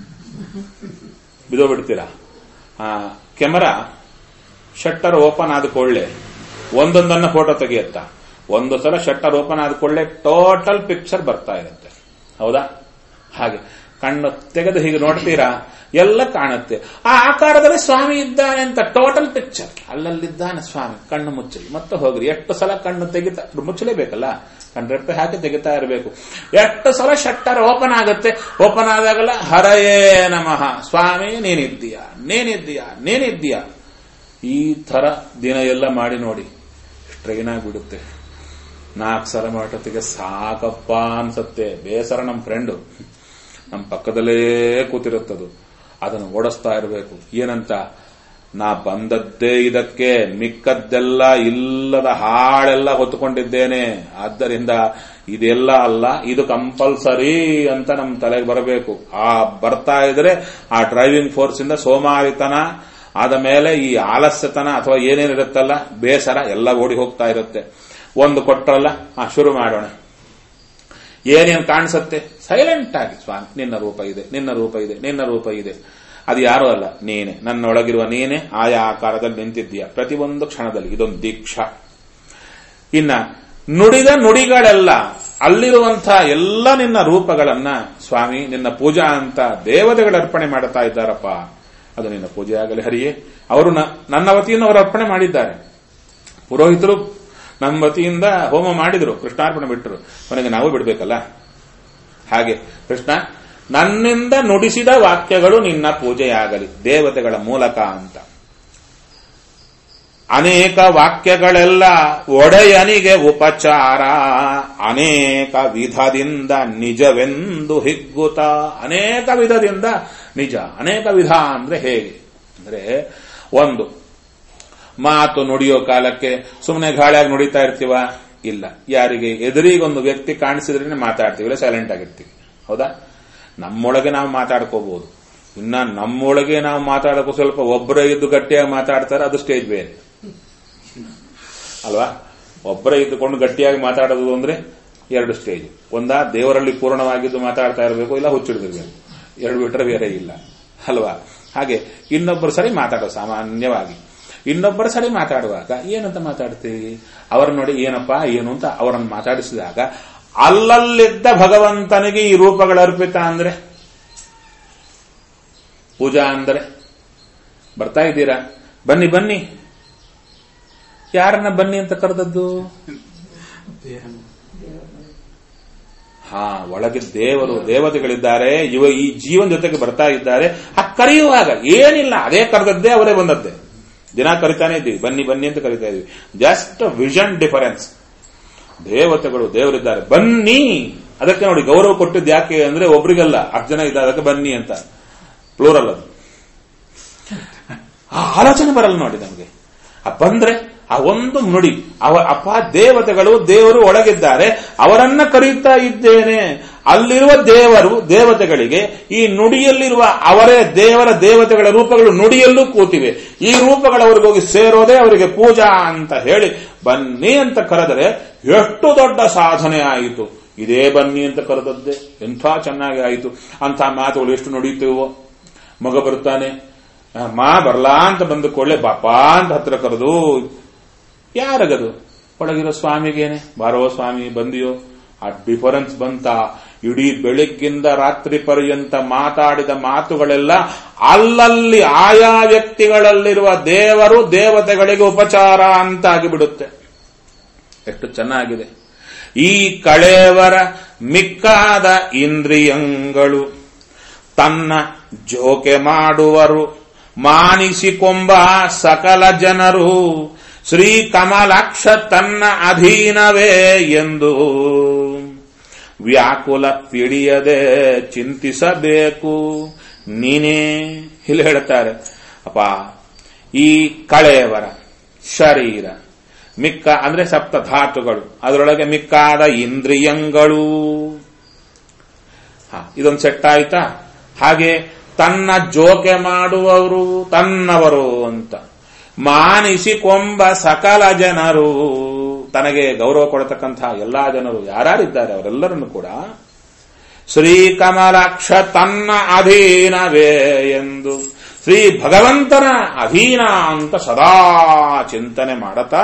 ಬಿದೋಗ್ಬಿಡ್ತೀರಾ ಕೆಮರಾ ಶಟ್ಟರ್ ಓಪನ್ ಆದ ಕೊಳ್ಳೆ ಒಂದೊಂದನ್ನ ಫೋಟೋ ತೆಗೆಯುತ್ತಾ ಒಂದು ಸಲ ಶಟ್ಟರ್ ಓಪನ್ ಆದ ಕೊಳ್ಳೆ ಟೋಟಲ್ ಪಿಕ್ಚರ್ ಬರ್ತಾ ಇರುತ್ತೆ ಹೌದಾ ಹಾಗೆ ಕಣ್ಣು ತೆಗೆದು ಹೀಗೆ ನೋಡ್ತೀರಾ ಎಲ್ಲ ಕಾಣುತ್ತೆ ಆ ಆಕಾರದಲ್ಲಿ ಸ್ವಾಮಿ ಇದ್ದಾನೆ ಅಂತ ಟೋಟಲ್ ಪಿಕ್ಚರ್ ಅಲ್ಲಲ್ಲಿದ್ದಾನೆ ಸ್ವಾಮಿ ಕಣ್ಣು ಮುಚ್ಚಲಿ ಮತ್ತೆ ಹೋಗ್ರಿ ಎಷ್ಟು ಸಲ ಕಣ್ಣು ತೆಗಿತಾ ಮುಚ್ಚಲೇಬೇಕಲ್ಲ ಕಣ್ರೆಪ್ಪೆ ಹಾಕಿ ತೆಗಿತಾ ಇರಬೇಕು ಎಷ್ಟು ಸಲ ಶಟ್ಟರ್ ಓಪನ್ ಆಗುತ್ತೆ ಓಪನ್ ಆದಾಗಲ್ಲ ಹರಯೇ ನಮಃ ಸ್ವಾಮಿ ನೀನಿದ್ದೀಯಾ ನೀನಿದ್ದೀಯಾ ನೀನಿದ್ದೀಯಾ ಈ ತರ ದಿನ ಎಲ್ಲ ಮಾಡಿ ನೋಡಿ ಸ್ಟ್ರೈನ್ ಆಗಿಬಿಡುತ್ತೆ ನಾಲ್ಕು ಸಲ ಮಾಡೋತ್ತಿಗೆ ಸಾಕಪ್ಪ ಅನ್ಸತ್ತೆ ಬೇಸರ ನಮ್ಮ ಫ್ರೆಂಡು ನಮ್ಮ ಪಕ್ಕದಲ್ಲೇ ಕೂತಿರುತ್ತದು ಅದನ್ನು ಓಡಿಸ್ತಾ ಇರಬೇಕು ಏನಂತ ನಾ ಬಂದದ್ದೇ ಇದಕ್ಕೆ ಮಿಕ್ಕದ್ದೆಲ್ಲ ಇಲ್ಲದ ಹಾಳೆಲ್ಲ ಹೊತ್ತುಕೊಂಡಿದ್ದೇನೆ ಆದ್ದರಿಂದ ಇದೆಲ್ಲ ಅಲ್ಲ ಇದು ಕಂಪಲ್ಸರಿ ಅಂತ ನಮ್ಮ ತಲೆಗೆ ಬರಬೇಕು ಆ ಬರ್ತಾ ಇದ್ರೆ ಆ ಡ್ರೈವಿಂಗ್ ಫೋರ್ಸ್ ಇಂದ ಸೋಮಾರಿತನ ಆದ ಮೇಲೆ ಈ ಆಲಸ್ಯತನ ಅಥವಾ ಏನೇನಿರುತ್ತಲ್ಲ ಬೇಸರ ಎಲ್ಲ ಓಡಿ ಹೋಗ್ತಾ ಇರುತ್ತೆ ಒಂದು ಕೊಟ್ಟರಲ್ಲ ಆ ಶುರು ಮಾಡೋಣ ಏನೇನು ಕಾಣಿಸುತ್ತೆ ಸೈಲೆಂಟ್ ಆಗಿ ಸ್ವಾಮಿ ನಿನ್ನ ರೂಪ ಇದೆ ನಿನ್ನ ರೂಪ ಇದೆ ನಿನ್ನ ರೂಪ ಇದೆ ಅದು ಯಾರೂ ಅಲ್ಲ ನೀನೆ ನನ್ನೊಳಗಿರುವ ನೀನೆ ಆಯಾ ಆಕಾರದಲ್ಲಿ ನಿಂತಿದ್ದೀಯ ಪ್ರತಿಯೊಂದು ಕ್ಷಣದಲ್ಲಿ ಇದೊಂದು ದೀಕ್ಷಾ ಇನ್ನ ನುಡಿದ ನುಡಿಗಳೆಲ್ಲ ಅಲ್ಲಿರುವಂತಹ ಎಲ್ಲ ನಿನ್ನ ರೂಪಗಳನ್ನ ಸ್ವಾಮಿ ನಿನ್ನ ಪೂಜಾ ಅಂತ ದೇವತೆಗಳು ಅರ್ಪಣೆ ಮಾಡ್ತಾ ಇದ್ದಾರಪ್ಪ ಅದು ನಿನ್ನ ಪೂಜೆ ಆಗಲಿ ಹರಿಯೇ ಅವರು ನನ್ನ ವತಿಯನ್ನು ಅವರು ಅರ್ಪಣೆ ಮಾಡಿದ್ದಾರೆ ಪುರೋಹಿತರು ನಮ್ಮ ವತಿಯಿಂದ ಹೋಮ ಮಾಡಿದ್ರು ಕೃಷ್ಣಾರ್ಪಣೆ ಬಿಟ್ಟರು ಕೊನೆಗೆ ನಾವು ಬಿಡಬೇಕಲ್ಲ ಹಾಗೆ ಕೃಷ್ಣ ನನ್ನಿಂದ ನುಡಿಸಿದ ವಾಕ್ಯಗಳು ನಿನ್ನ ಪೂಜೆಯಾಗಲಿ ದೇವತೆಗಳ ಮೂಲಕ ಅಂತ ಅನೇಕ ವಾಕ್ಯಗಳೆಲ್ಲ ಒಡೆಯನಿಗೆ ಉಪಚಾರ ಅನೇಕ ವಿಧದಿಂದ ನಿಜವೆಂದು ಹಿಗ್ಗುತ್ತ ಅನೇಕ ವಿಧದಿಂದ ನಿಜ ಅನೇಕ ವಿಧ ಅಂದ್ರೆ ಹೇಗೆ ಅಂದ್ರೆ ಒಂದು ಮಾತು ನುಡಿಯೋ ಕಾಲಕ್ಕೆ ಸುಮ್ಮನೆ ಗಾಳಿಯಾಗಿ ನುಡಿತಾ ಇರ್ತೀವ ಇಲ್ಲ ಯಾರಿಗೆ ಎದುರಿಗೊಂದು ವ್ಯಕ್ತಿ ಕಾಣಿಸಿದ್ರೆ ಮಾತಾಡ್ತೀವಿ ಇಲ್ಲ ಸೈಲೆಂಟ್ ಆಗಿರ್ತೀವಿ ಹೌದಾ ನಮ್ಮೊಳಗೆ ನಾವು ಮಾತಾಡ್ಕೋಬಹುದು ಇನ್ನ ನಮ್ಮೊಳಗೆ ನಾವು ಮಾತಾಡೋಕೆ ಸ್ವಲ್ಪ ಒಬ್ಬರೇ ಇದ್ದು ಗಟ್ಟಿಯಾಗಿ ಮಾತಾಡ್ತಾರೆ ಅದು ಸ್ಟೇಜ್ ಬೇರೆ ಅಲ್ವಾ ಒಬ್ಬರೇ ಇದ್ದುಕೊಂಡು ಗಟ್ಟಿಯಾಗಿ ಮಾತಾಡೋದು ಅಂದ್ರೆ ಎರಡು ಸ್ಟೇಜ್ ಒಂದ ದೇವರಲ್ಲಿ ಪೂರ್ಣವಾಗಿದ್ದು ಮಾತಾಡ್ತಾ ಇರಬೇಕು ಇಲ್ಲ ಹುಚ್ಚಿಡ್ದಿರ್ಬೇಕು ಎರಡು ಬಿಟ್ಟರೆ ಬೇರೆ ಇಲ್ಲ ಅಲ್ವಾ ಹಾಗೆ ಇನ್ನೊಬ್ಬರು ಸರಿ ಮಾತಾಡೋ ಸಾಮಾನ್ಯವಾಗಿ ಇನ್ನೊಬ್ಬರ ಸರಿ ಮಾತಾಡುವಾಗ ಏನಂತ ಮಾತಾಡ್ತೀವಿ ಅವರ ನೋಡಿ ಏನಪ್ಪಾ ಏನು ಅಂತ ಅವರನ್ನು ಮಾತಾಡಿಸಿದಾಗ ಅಲ್ಲಲ್ಲಿದ್ದ ಭಗವಂತನಿಗೆ ಈ ರೂಪಗಳ ಅರ್ಪಿತ ಅಂದ್ರೆ ಪೂಜಾ ಅಂದರೆ ಬರ್ತಾ ಇದ್ದೀರಾ ಬನ್ನಿ ಬನ್ನಿ ಯಾರನ್ನ ಬನ್ನಿ ಅಂತ ಕರೆದದ್ದು ಹಾ ಒಳಗೆ ದೇವರು ದೇವತೆಗಳಿದ್ದಾರೆ ಇವ ಈ ಜೀವನ ಜೊತೆಗೆ ಬರ್ತಾ ಇದ್ದಾರೆ ಆ ಕರೆಯುವಾಗ ಏನಿಲ್ಲ ಅದೇ ಕರೆದದ್ದೇ ಅವರೇ ಬಂದದ್ದೇ ದಿನ ಕರಿತಾನೆ ಇದ್ದೀವಿ ಬನ್ನಿ ಬನ್ನಿ ಅಂತ ಕರಿತಾ ಇದೀವಿ ಜಸ್ಟ್ ವಿಷನ್ ಡಿಫರೆನ್ಸ್ ದೇವತೆಗಳು ದೇವರಿದ್ದಾರೆ ಬನ್ನಿ ಅದಕ್ಕೆ ನೋಡಿ ಗೌರವ ಕೊಟ್ಟಿದ್ದು ಯಾಕೆ ಅಂದ್ರೆ ಒಬ್ರಿಗಲ್ಲ ಅಷ್ಟು ಜನ ಇದ್ದಾರೆ ಅದಕ್ಕೆ ಬನ್ನಿ ಅಂತ ಪ್ಲೂರಲ್ ಅದು ಆ ಆಲೋಚನೆ ಬರಲ್ಲ ನೋಡಿ ನಮಗೆ ಆ ಬಂದ್ರೆ ಆ ಒಂದು ನುಡಿ ಅವ ಅಪ್ಪ ದೇವತೆಗಳು ದೇವರು ಒಳಗಿದ್ದಾರೆ ಅವರನ್ನ ಕರೀತಾ ಇದ್ದೇನೆ ಅಲ್ಲಿರುವ ದೇವರು ದೇವತೆಗಳಿಗೆ ಈ ನುಡಿಯಲ್ಲಿರುವ ಅವರೇ ದೇವರ ದೇವತೆಗಳ ರೂಪಗಳು ನುಡಿಯಲ್ಲೂ ಕೂತಿವೆ ಈ ರೂಪಗಳವರಿಗೆ ಹೋಗಿ ಸೇರೋದೇ ಅವರಿಗೆ ಪೂಜಾ ಅಂತ ಹೇಳಿ ಬನ್ನಿ ಅಂತ ಕರೆದರೆ ಎಷ್ಟು ದೊಡ್ಡ ಸಾಧನೆ ಆಯಿತು ಇದೇ ಬನ್ನಿ ಅಂತ ಕರೆದದ್ದೇ ಎಂಥ ಚೆನ್ನಾಗಿ ಆಯಿತು ಅಂತ ಮಾತುಗಳು ಎಷ್ಟು ನುಡಿಯುತ್ತೇವೋ ಮಗ ಬರ್ತಾನೆ ಮಾ ಬರ್ಲಾ ಅಂತ ಬಂದ ಕೊಳ್ಳೆ ಬಾಪಾ ಅಂತ ಹತ್ರ ಕರೆದು ಯಾರಗದು ಒಳಗಿರೋ ಸ್ವಾಮಿಗೇನೆ ಬಾರೋ ಸ್ವಾಮಿ ಬಂದಿಯೋ ಆ ಡಿಫರೆನ್ಸ್ ಬಂತ ಇಡೀ ಬೆಳಗ್ಗಿಂದ ರಾತ್ರಿ ಪರ್ಯಂತ ಮಾತಾಡಿದ ಮಾತುಗಳೆಲ್ಲ ಅಲ್ಲಲ್ಲಿ ಆಯಾ ವ್ಯಕ್ತಿಗಳಲ್ಲಿರುವ ದೇವರು ದೇವತೆಗಳಿಗೆ ಉಪಚಾರ ಅಂತ ಆಗಿಬಿಡುತ್ತೆ ಎಷ್ಟು ಚೆನ್ನಾಗಿದೆ ಈ ಕಳೆಯವರ ಮಿಕ್ಕಾದ ಇಂದ್ರಿಯಂಗಳು ತನ್ನ ಜೋಕೆ ಮಾಡುವರು ಮಾನಿಸಿಕೊಂಬ ಸಕಲ ಜನರು ಶ್ರೀ ಕಮಲಾಕ್ಷ ತನ್ನ ಅಧೀನವೇ ಎಂದು ವ್ಯಾಕುಲ ಪಿಡಿಯದೆ ಚಿಂತಿಸಬೇಕು ನೀನೇ ಇಲ್ಲಿ ಹೇಳ್ತಾರೆ ಅಪ್ಪ ಈ ಕಳೆಯವರ ಶರೀರ ಮಿಕ್ಕ ಅಂದ್ರೆ ಸಪ್ತ ಧಾತುಗಳು ಅದರೊಳಗೆ ಮಿಕ್ಕಾದ ಇಂದ್ರಿಯಂಗಳು ಹ ಇದೊಂದು ಸೆಟ್ ಆಯ್ತಾ ಹಾಗೆ ತನ್ನ ಜೋಕೆ ಮಾಡುವವರು ತನ್ನವರು ಅಂತ ಮಾನಿಸಿಕೊಂಬ ಸಕಲ ಜನರು ತನಗೆ ಗೌರವ ಕೊಡತಕ್ಕಂತಹ ಎಲ್ಲಾ ಜನರು ಯಾರ್ಯಾರಿದ್ದಾರೆ ಅವರೆಲ್ಲರನ್ನು ಕೂಡ ಶ್ರೀ ಕಮಲಾಕ್ಷ ತನ್ನ ಅಧೀನವೇ ಎಂದು ಶ್ರೀ ಭಗವಂತನ ಅಧೀನ ಅಂತ ಸದಾ ಚಿಂತನೆ ಮಾಡತಾ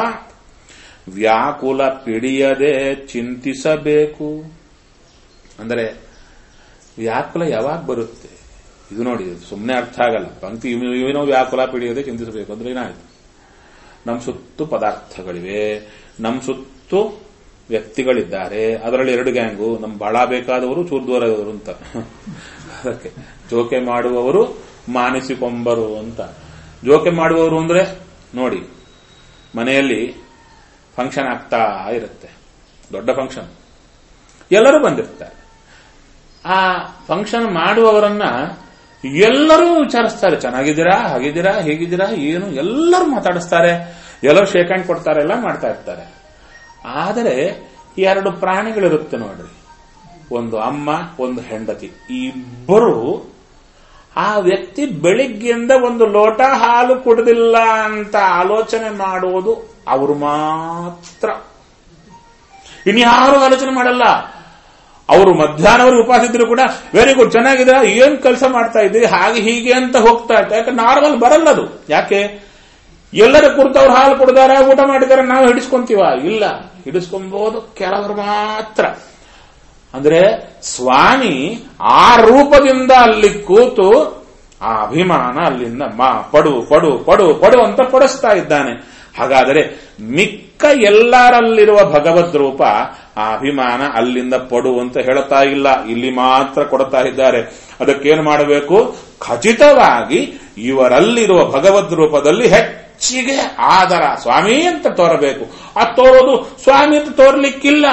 ವ್ಯಾಕುಲ ಪಿಡಿಯದೆ ಚಿಂತಿಸಬೇಕು ಅಂದರೆ ವ್ಯಾಕುಲ ಯಾವಾಗ ಬರುತ್ತೆ ಇದು ನೋಡಿ ಸುಮ್ಮನೆ ಅರ್ಥ ಆಗಲ್ಲ ಪಂಕ್ತಿ ಇವ್- ಏನೋ ವ್ಯಾಕುಲ ಪಿಡಿಯದೆ ಚಿಂತಿಸಬೇಕು ಅಂದ್ರೆ ಏನಾಯ್ತು ನಮ್ಮ ಸುತ್ತು ಪದಾರ್ಥಗಳಿವೆ ನಮ್ಮ ಸುತ್ತು ವ್ಯಕ್ತಿಗಳಿದ್ದಾರೆ ಅದರಲ್ಲಿ ಎರಡು ಗ್ಯಾಂಗು ನಮ್ ಬಹಳ ಬೇಕಾದವರು ಚೂರ್ದೂರದವರು ಅಂತ ಅದಕ್ಕೆ ಜೋಕೆ ಮಾಡುವವರು ಮಾನಿಸಿಕೊಂಬರು ಅಂತ ಜೋಕೆ ಮಾಡುವವರು ಅಂದ್ರೆ ನೋಡಿ ಮನೆಯಲ್ಲಿ ಫಂಕ್ಷನ್ ಆಗ್ತಾ ಇರುತ್ತೆ ದೊಡ್ಡ ಫಂಕ್ಷನ್ ಎಲ್ಲರೂ ಬಂದಿರ್ತಾರೆ ಆ ಫಂಕ್ಷನ್ ಮಾಡುವವರನ್ನ ಎಲ್ಲರೂ ವಿಚಾರಿಸ್ತಾರೆ ಚೆನ್ನಾಗಿದ್ದೀರಾ ಹಾಗಿದ್ದೀರಾ ಹೇಗಿದ್ದೀರಾ ಏನು ಎಲ್ಲರೂ ಮಾತಾಡಿಸ್ತಾರೆ ಎಲ್ಲರೂ ಶೇಕ್ ಹ್ಯಾಂಡ್ ಕೊಡ್ತಾರೆ ಎಲ್ಲ ಮಾಡ್ತಾ ಇರ್ತಾರೆ ಆದರೆ ಎರಡು ಪ್ರಾಣಿಗಳಿರುತ್ತೆ ನೋಡ್ರಿ ಒಂದು ಅಮ್ಮ ಒಂದು ಹೆಂಡತಿ ಈ ಇಬ್ಬರು ಆ ವ್ಯಕ್ತಿ ಬೆಳಿಗ್ಗೆಯಿಂದ ಒಂದು ಲೋಟ ಹಾಲು ಕುಡಿದಿಲ್ಲ ಅಂತ ಆಲೋಚನೆ ಮಾಡುವುದು ಅವರು ಮಾತ್ರ ಇನ್ಯಾರು ಆಲೋಚನೆ ಮಾಡಲ್ಲ ಅವರು ಮಧ್ಯಾಹ್ನವರೆಗೆ ಉಪವಾಸ ಇದ್ರು ಕೂಡ ವೆರಿ ಗುಡ್ ಚೆನ್ನಾಗಿದೆ ಏನ್ ಕೆಲಸ ಮಾಡ್ತಾ ಇದ್ದೀರಿ ಹಾಗೆ ಹೀಗೆ ಅಂತ ಹೋಗ್ತಾ ಇರ್ತಾರೆ ಯಾಕೆ ನಾರ್ಮಲ್ ಬರಲ್ಲ ಅದು ಯಾಕೆ ಎಲ್ಲರ ಕುರಿತು ಅವ್ರು ಹಾಲು ಕುಡಿದಾರ ಊಟ ಮಾಡಿದಾರೆ ನಾವು ಹಿಡಿಸ್ಕೊಂತೀವ ಇಲ್ಲ ಹಿಡಿಸ್ಕೊಬಹುದು ಕೆಲವರು ಮಾತ್ರ ಅಂದ್ರೆ ಸ್ವಾಮಿ ಆ ರೂಪದಿಂದ ಅಲ್ಲಿ ಕೂತು ಆ ಅಭಿಮಾನ ಅಲ್ಲಿಂದ ಮಾ ಪಡು ಪಡು ಪಡು ಪಡು ಅಂತ ಪಡಿಸ್ತಾ ಇದ್ದಾನೆ ಹಾಗಾದರೆ ಮಿಕ್ಕ ಎಲ್ಲರಲ್ಲಿರುವ ಭಗವದ್ ರೂಪ ಆ ಅಭಿಮಾನ ಅಲ್ಲಿಂದ ಪಡು ಅಂತ ಹೇಳ್ತಾ ಇಲ್ಲ ಇಲ್ಲಿ ಮಾತ್ರ ಕೊಡ್ತಾ ಇದ್ದಾರೆ ಅದಕ್ಕೇನು ಮಾಡಬೇಕು ಖಚಿತವಾಗಿ ಇವರಲ್ಲಿರುವ ಭಗವದ್ ರೂಪದಲ್ಲಿ ಹೆಚ್ಚಿಗೆ ಆದರ ಸ್ವಾಮಿ ಅಂತ ತೋರಬೇಕು ಆ ತೋರೋದು ಸ್ವಾಮಿ ಅಂತ ತೋರ್ಲಿಕ್ಕಿಲ್ಲ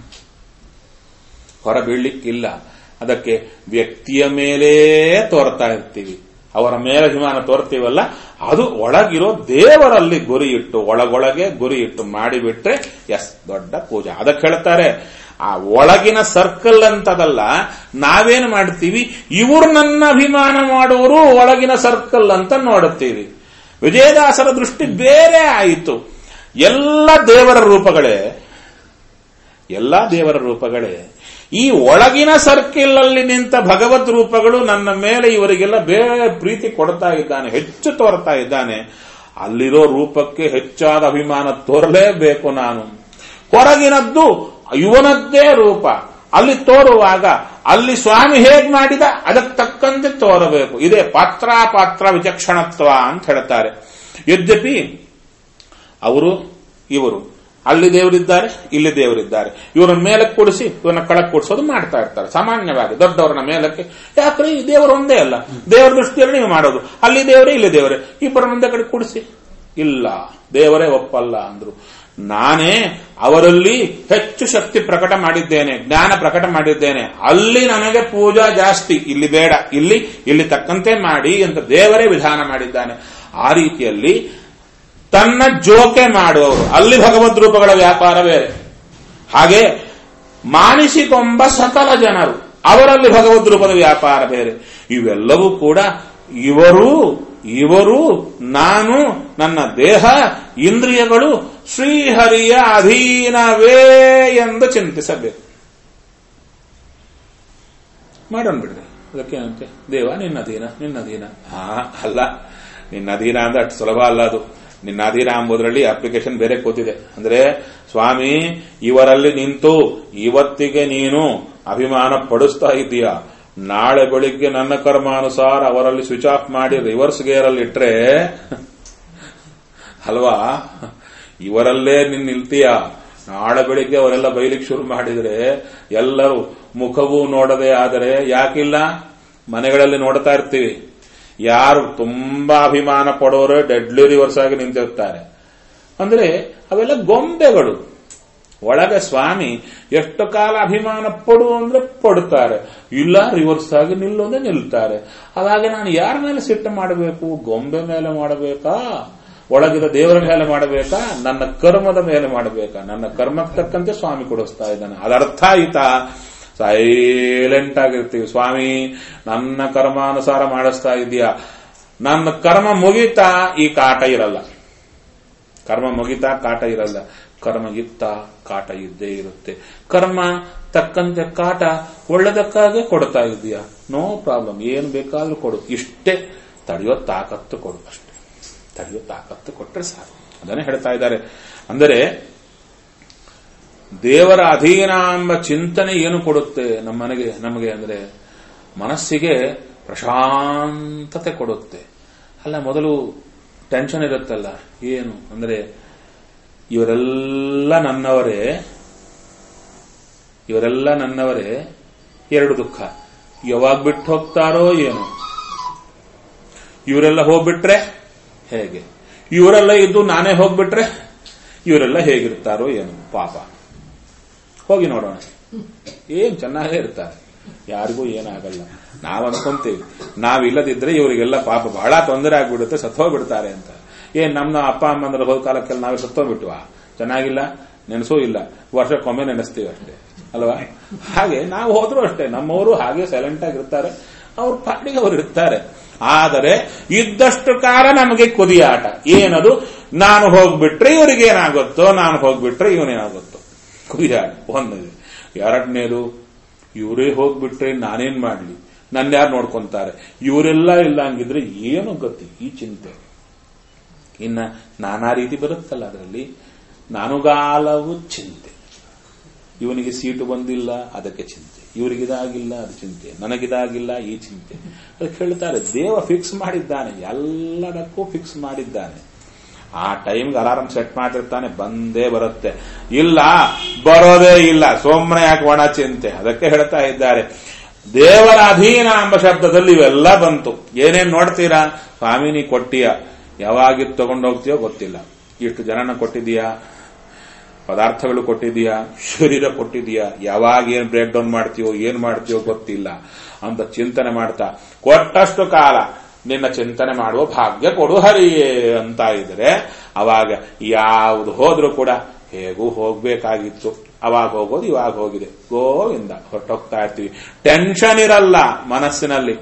ಹೊರ ಬೀಳ್ಲಿಕ್ಕಿಲ್ಲ ಅದಕ್ಕೆ ವ್ಯಕ್ತಿಯ ಮೇಲೇ ತೋರ್ತಾ ಇರ್ತೀವಿ ಅವರ ಮೇಲೆ ಅಭಿಮಾನ ತೋರ್ತೀವಲ್ಲ ಅದು ಒಳಗಿರೋ ದೇವರಲ್ಲಿ ಗುರಿ ಇಟ್ಟು ಒಳಗೊಳಗೆ ಗುರಿ ಇಟ್ಟು ಮಾಡಿಬಿಟ್ರೆ ಎಸ್ ದೊಡ್ಡ ಪೂಜೆ ಅದಕ್ಕೆ ಹೇಳ್ತಾರೆ ಆ ಒಳಗಿನ ಸರ್ಕಲ್ ಅಂತದಲ್ಲ ನಾವೇನು ಮಾಡ್ತೀವಿ ಇವರು ನನ್ನ ಅಭಿಮಾನ ಮಾಡುವರು ಒಳಗಿನ ಸರ್ಕಲ್ ಅಂತ ನೋಡುತ್ತೀವಿ ವಿಜಯದಾಸರ ದೃಷ್ಟಿ ಬೇರೆ ಆಯಿತು ಎಲ್ಲ ದೇವರ ರೂಪಗಳೇ ಎಲ್ಲಾ ದೇವರ ರೂಪಗಳೇ ಈ ಒಳಗಿನ ಸರ್ಕಿಲ್ ಅಲ್ಲಿ ನಿಂತ ಭಗವದ್ ರೂಪಗಳು ನನ್ನ ಮೇಲೆ ಇವರಿಗೆಲ್ಲ ಬೇರೆ ಪ್ರೀತಿ ಕೊಡ್ತಾ ಇದ್ದಾನೆ ಹೆಚ್ಚು ತೋರ್ತಾ ಇದ್ದಾನೆ ಅಲ್ಲಿರೋ ರೂಪಕ್ಕೆ ಹೆಚ್ಚಾದ ಅಭಿಮಾನ ತೋರಲೇಬೇಕು ನಾನು ಹೊರಗಿನದ್ದು ಇವನದ್ದೇ ರೂಪ ಅಲ್ಲಿ ತೋರುವಾಗ ಅಲ್ಲಿ ಸ್ವಾಮಿ ಹೇಗ್ ಮಾಡಿದ ಅದಕ್ಕೆ ತಕ್ಕಂತೆ ತೋರಬೇಕು ಇದೇ ಪಾತ್ರ ಪಾತ್ರ ವಿಚಕ್ಷಣತ್ವ ಅಂತ ಹೇಳ್ತಾರೆ ಯದ್ಯಪಿ ಅವರು ಇವರು ಅಲ್ಲಿ ದೇವರಿದ್ದಾರೆ ಇಲ್ಲಿ ದೇವರಿದ್ದಾರೆ ಇವರನ್ನ ಮೇಲಕ್ಕೆ ಕೂಡಿಸಿ ಇವರನ್ನ ಕೆಳಕ್ಕೆ ಕೂಡಿಸೋದು ಮಾಡ್ತಾ ಇರ್ತಾರೆ ಸಾಮಾನ್ಯವಾಗಿ ದೊಡ್ಡವರನ್ನ ಮೇಲಕ್ಕೆ ಯಾಕ್ರೆ ಈ ದೇವರು ಒಂದೇ ಅಲ್ಲ ದೇವರ ದೃಷ್ಟಿಯಲ್ಲಿ ನೀವು ಮಾಡೋದು ಅಲ್ಲಿ ದೇವರೇ ಇಲ್ಲಿ ದೇವರೇ ಇಬ್ಬರ ಮುಂದೆ ಕಡೆ ಕೂಡಿಸಿ ಇಲ್ಲ ದೇವರೇ ಒಪ್ಪಲ್ಲ ಅಂದ್ರು ನಾನೇ ಅವರಲ್ಲಿ ಹೆಚ್ಚು ಶಕ್ತಿ ಪ್ರಕಟ ಮಾಡಿದ್ದೇನೆ ಜ್ಞಾನ ಪ್ರಕಟ ಮಾಡಿದ್ದೇನೆ ಅಲ್ಲಿ ನನಗೆ ಪೂಜಾ ಜಾಸ್ತಿ ಇಲ್ಲಿ ಬೇಡ ಇಲ್ಲಿ ಇಲ್ಲಿ ತಕ್ಕಂತೆ ಮಾಡಿ ಅಂತ ದೇವರೇ ವಿಧಾನ ಮಾಡಿದ್ದಾನೆ ಆ ರೀತಿಯಲ್ಲಿ ತನ್ನ ಜೋಕೆ ಮಾಡುವವರು ಅಲ್ಲಿ ಭಗವದ್ ರೂಪಗಳ ವ್ಯಾಪಾರ ಬೇರೆ ಹಾಗೆ ಮಾನಿಸಿಕೊಂಬ ಸಕಲ ಜನರು ಅವರಲ್ಲಿ ಭಗವದ್ ರೂಪದ ವ್ಯಾಪಾರ ಬೇರೆ ಇವೆಲ್ಲವೂ ಕೂಡ ಇವರು ಇವರು ನಾನು ನನ್ನ ದೇಹ ಇಂದ್ರಿಯಗಳು ಶ್ರೀಹರಿಯ ಅಧೀನವೇ ಎಂದು ಚಿಂತಿಸಬೇಕು ಮಾಡೋಣ ಬಿಡ್ರಿ ಅದಕ್ಕೇನಂತೆ ದೇವ ನಿನ್ನ ಅಧೀನ ನಿನ್ನ ಅಧೀನ ಹಾ ಅಲ್ಲ ನಿನ್ನ ಅಧೀನ ಅಂದ್ರೆ ಅಷ್ಟು ಸುಲಭ ಅಲ್ಲ ಅದು ನಿನ್ನ ಅಧೀನ ಎಂಬುದರಲ್ಲಿ ಅಪ್ಲಿಕೇಶನ್ ಬೇರೆ ಕೂತಿದೆ ಅಂದ್ರೆ ಸ್ವಾಮಿ ಇವರಲ್ಲಿ ನಿಂತು ಇವತ್ತಿಗೆ ನೀನು ಅಭಿಮಾನ ಪಡಿಸ್ತಾ ಇದ್ದೀಯ ನಾಳೆ ಬೆಳಿಗ್ಗೆ ನನ್ನ ಕರ್ಮಾನುಸಾರ ಅವರಲ್ಲಿ ಸ್ವಿಚ್ ಆಫ್ ಮಾಡಿ ರಿವರ್ಸ್ ಗೇರ್ ಅಲ್ಲಿ ಇಟ್ರೆ ಅಲ್ವಾ ಇವರಲ್ಲೇ ನಿನ್ ನಿಲ್ತೀಯ ನಾಳೆ ಬೆಳಿಗ್ಗೆ ಅವರೆಲ್ಲ ಬೈಲಿಕ್ಕೆ ಶುರು ಮಾಡಿದ್ರೆ ಎಲ್ಲರೂ ಮುಖವೂ ನೋಡದೆ ಆದರೆ ಯಾಕಿಲ್ಲ ಮನೆಗಳಲ್ಲಿ ನೋಡ್ತಾ ಇರ್ತೀವಿ ಯಾರು ತುಂಬಾ ಅಭಿಮಾನ ಪಡೋರು ಡೆಡ್ಲಿ ರಿವರ್ಸ್ ಆಗಿ ನಿಂತಿರ್ತಾರೆ ಅಂದ್ರೆ ಅವೆಲ್ಲ ಗೊಂಬೆಗಳು ಒಳಗೆ ಸ್ವಾಮಿ ಎಷ್ಟು ಕಾಲ ಅಭಿಮಾನ ಪಡು ಅಂದ್ರೆ ಪಡುತ್ತಾರೆ ಇಲ್ಲ ರಿವರ್ಸ್ ಆಗಿ ನಿಲ್ಲು ಅಂದ್ರೆ ನಿಲ್ತಾರೆ ಅವಾಗ ನಾನು ಯಾರ ಮೇಲೆ ಸಿಟ್ಟು ಮಾಡಬೇಕು ಗೊಂಬೆ ಮೇಲೆ ಮಾಡಬೇಕಾ ಒಳಗಿದ ದೇವರ ಮೇಲೆ ಮಾಡಬೇಕಾ ನನ್ನ ಕರ್ಮದ ಮೇಲೆ ಮಾಡಬೇಕಾ ನನ್ನ ಕರ್ಮಕ್ಕೆ ತಕ್ಕಂತೆ ಸ್ವಾಮಿ ಕೊಡಿಸ್ತಾ ಇದ್ದಾನೆ ಅದರ್ಥ ಆಯ್ತಾ ಸೈಲೆಂಟ್ ಆಗಿರ್ತೀವಿ ಸ್ವಾಮಿ ನನ್ನ ಕರ್ಮಾನುಸಾರ ಮಾಡಿಸ್ತಾ ಇದೀಯಾ ನನ್ನ ಕರ್ಮ ಮುಗಿತಾ ಈ ಕಾಟ ಇರಲ್ಲ ಕರ್ಮ ಮುಗಿತಾ ಕಾಟ ಇರಲ್ಲ ಕರ್ಮ ಇತ್ತ ಕಾಟ ಇದ್ದೇ ಇರುತ್ತೆ ಕರ್ಮ ತಕ್ಕಂತೆ ಕಾಟ ಒಳ್ಳೆದಕ್ಕಾಗೆ ಕೊಡ್ತಾ ಇದೀಯಾ ನೋ ಪ್ರಾಬ್ಲಮ್ ಏನು ಬೇಕಾದ್ರೂ ಕೊಡು ಇಷ್ಟೇ ತಡೆಯೋ ತಾಕತ್ತು ಕೊಡು ಅಷ್ಟೇ ತಡೆಯೋ ತಾಕತ್ತು ಕೊಟ್ಟರೆ ಸಾಕು ಅದನ್ನೇ ಹೇಳ್ತಾ ಇದ್ದಾರೆ ಅಂದರೆ ದೇವರ ಅಧೀನ ಎಂಬ ಚಿಂತನೆ ಏನು ಕೊಡುತ್ತೆ ನಮ್ಮ ಮನೆಗೆ ನಮಗೆ ಅಂದ್ರೆ ಮನಸ್ಸಿಗೆ ಪ್ರಶಾಂತತೆ ಕೊಡುತ್ತೆ ಅಲ್ಲ ಮೊದಲು ಟೆನ್ಷನ್ ಇರುತ್ತಲ್ಲ ಏನು ಅಂದ್ರೆ ಇವರೆಲ್ಲ ನನ್ನವರೇ ಇವರೆಲ್ಲ ನನ್ನವರೇ ಎರಡು ದುಃಖ ಯಾವಾಗ ಬಿಟ್ಟು ಹೋಗ್ತಾರೋ ಏನು ಇವರೆಲ್ಲ ಹೋಗ್ಬಿಟ್ರೆ ಹೇಗೆ ಇವರೆಲ್ಲ ಇದ್ದು ನಾನೇ ಹೋಗ್ಬಿಟ್ರೆ ಇವರೆಲ್ಲ ಹೇಗಿರ್ತಾರೋ ಏನು ಪಾಪ ಹೋಗಿ ನೋಡೋಣ ಏನ್ ಚೆನ್ನಾಗೇ ಇರ್ತಾರೆ ಯಾರಿಗೂ ಏನಾಗಲ್ಲ ನಾವ್ ಅನ್ಕೊಂತೀವಿ ನಾವಿಲ್ಲದಿದ್ರೆ ಇವರಿಗೆಲ್ಲ ಪಾಪ ಬಹಳ ತೊಂದರೆ ಆಗ್ಬಿಡುತ್ತೆ ಸತ್ತೋಗ್ಬಿಡ್ತಾರೆ ಅಂತ ಏನ್ ನಮ್ಮ ಅಪ್ಪ ಅಮ್ಮಂದ್ರ ಹೋದ ಕಾಲಕ್ಕೆಲ್ಲ ನಾವೇ ಸತ್ತೋಗ್ಬಿಟ್ವಾ ಚೆನ್ನಾಗಿಲ್ಲ ನೆನೆಸೂ ಇಲ್ಲ ವರ್ಷಕ್ಕೊಮ್ಮೆ ನೆನೆಸ್ತೀವಿ ಅಷ್ಟೇ ಅಲ್ವಾ ಹಾಗೆ ನಾವು ಹೋದ್ರು ಅಷ್ಟೇ ನಮ್ಮವರು ಹಾಗೆ ಸೈಲೆಂಟ್ ಆಗಿರ್ತಾರೆ ಅವ್ರ ಪಾಡಿಗೆ ಅವ್ರು ಇರ್ತಾರೆ ಆದರೆ ಇದ್ದಷ್ಟು ಕಾಲ ನಮಗೆ ಕುದಿಯಾಟ ಏನದು ನಾನು ಹೋಗ್ಬಿಟ್ರೆ ಇವ್ರಿಗೇನಾಗುತ್ತೋ ನಾನು ಹೋಗ್ಬಿಟ್ರೆ ಇವನೇನಾಗುತ್ತೋ ಕುದಿಯಾಟ ಒಂದಿದೆ ಎರಡನೇದು ಇವರೇ ಹೋಗ್ಬಿಟ್ರೆ ನಾನೇನ್ ಮಾಡ್ಲಿ ನನ್ನ ಯಾರು ನೋಡ್ಕೊಂತಾರೆ ಇವರೆಲ್ಲ ಇಲ್ಲ ಹಂಗಿದ್ರೆ ಏನು ಗತಿ ಈ ಚಿಂತೆ ಇನ್ನ ನಾನಾ ರೀತಿ ಬರುತ್ತಲ್ಲ ಅದರಲ್ಲಿ ನಾನುಗಾಲವು ಚಿಂತೆ ಇವನಿಗೆ ಸೀಟು ಬಂದಿಲ್ಲ ಅದಕ್ಕೆ ಚಿಂತೆ ಇವರಿಗಿದಾಗಿಲ್ಲ ಅದು ಚಿಂತೆ ನನಗಿದಾಗಿಲ್ಲ ಈ ಚಿಂತೆ ಅದಕ್ಕೆ ಹೇಳ್ತಾರೆ ದೇವ ಫಿಕ್ಸ್ ಮಾಡಿದ್ದಾನೆ ಎಲ್ಲದಕ್ಕೂ ಫಿಕ್ಸ್ ಮಾಡಿದ್ದಾನೆ ಆ ಟೈಮ್ಗೆ ಅಲಾರಂ ಸೆಟ್ ಮಾಡಿರ್ತಾನೆ ಬಂದೇ ಬರುತ್ತೆ ಇಲ್ಲ ಬರೋದೇ ಇಲ್ಲ ಸೋಮನೆ ಯಾಕೆ ಒಣ ಚಿಂತೆ ಅದಕ್ಕೆ ಹೇಳ್ತಾ ಇದ್ದಾರೆ ದೇವರ ಅಧೀನ ಎಂಬ ಶಬ್ದದಲ್ಲಿ ಇವೆಲ್ಲ ಬಂತು ಏನೇನ್ ನೋಡ್ತೀರಾ ಸ್ವಾಮಿ ನೀ ಕೊಟ್ಟಿಯ ಯಾವಾಗಿದ್ ತಗೊಂಡೋಗ್ತೀಯೋ ಗೊತ್ತಿಲ್ಲ ಇಷ್ಟು ಜನನ ಕೊಟ್ಟಿದೀಯಾ ಪದಾರ್ಥಗಳು ಕೊಟ್ಟಿದೀಯಾ ಶರೀರ ಕೊಟ್ಟಿದೀಯಾ ಯಾವಾಗ ಏನ್ ಬ್ರೇಕ್ ಡೌನ್ ಮಾಡ್ತೀಯೋ ಏನ್ ಮಾಡ್ತೀಯೋ ಗೊತ್ತಿಲ್ಲ ಅಂತ ಚಿಂತನೆ ಮಾಡ್ತಾ ಕೊಟ್ಟಷ್ಟು ಕಾಲ ನಿನ್ನ ಚಿಂತನೆ ಮಾಡುವ ಭಾಗ್ಯ ಕೊಡು ಹರಿಯೇ ಅಂತ ಇದ್ರೆ ಅವಾಗ ಯಾವುದು ಹೋದ್ರೂ ಕೂಡ ಹೇಗೂ ಹೋಗ್ಬೇಕಾಗಿತ್ತು ಅವಾಗ ಹೋಗೋದು ಇವಾಗ ಹೋಗಿದೆ ಗೋವಿಂದ ಹೊರಟೋಗ್ತಾ ಇರ್ತೀವಿ ಟೆನ್ಷನ್ ಇರಲ್ಲ ಮನಸ್ಸಿನಲ್ಲಿ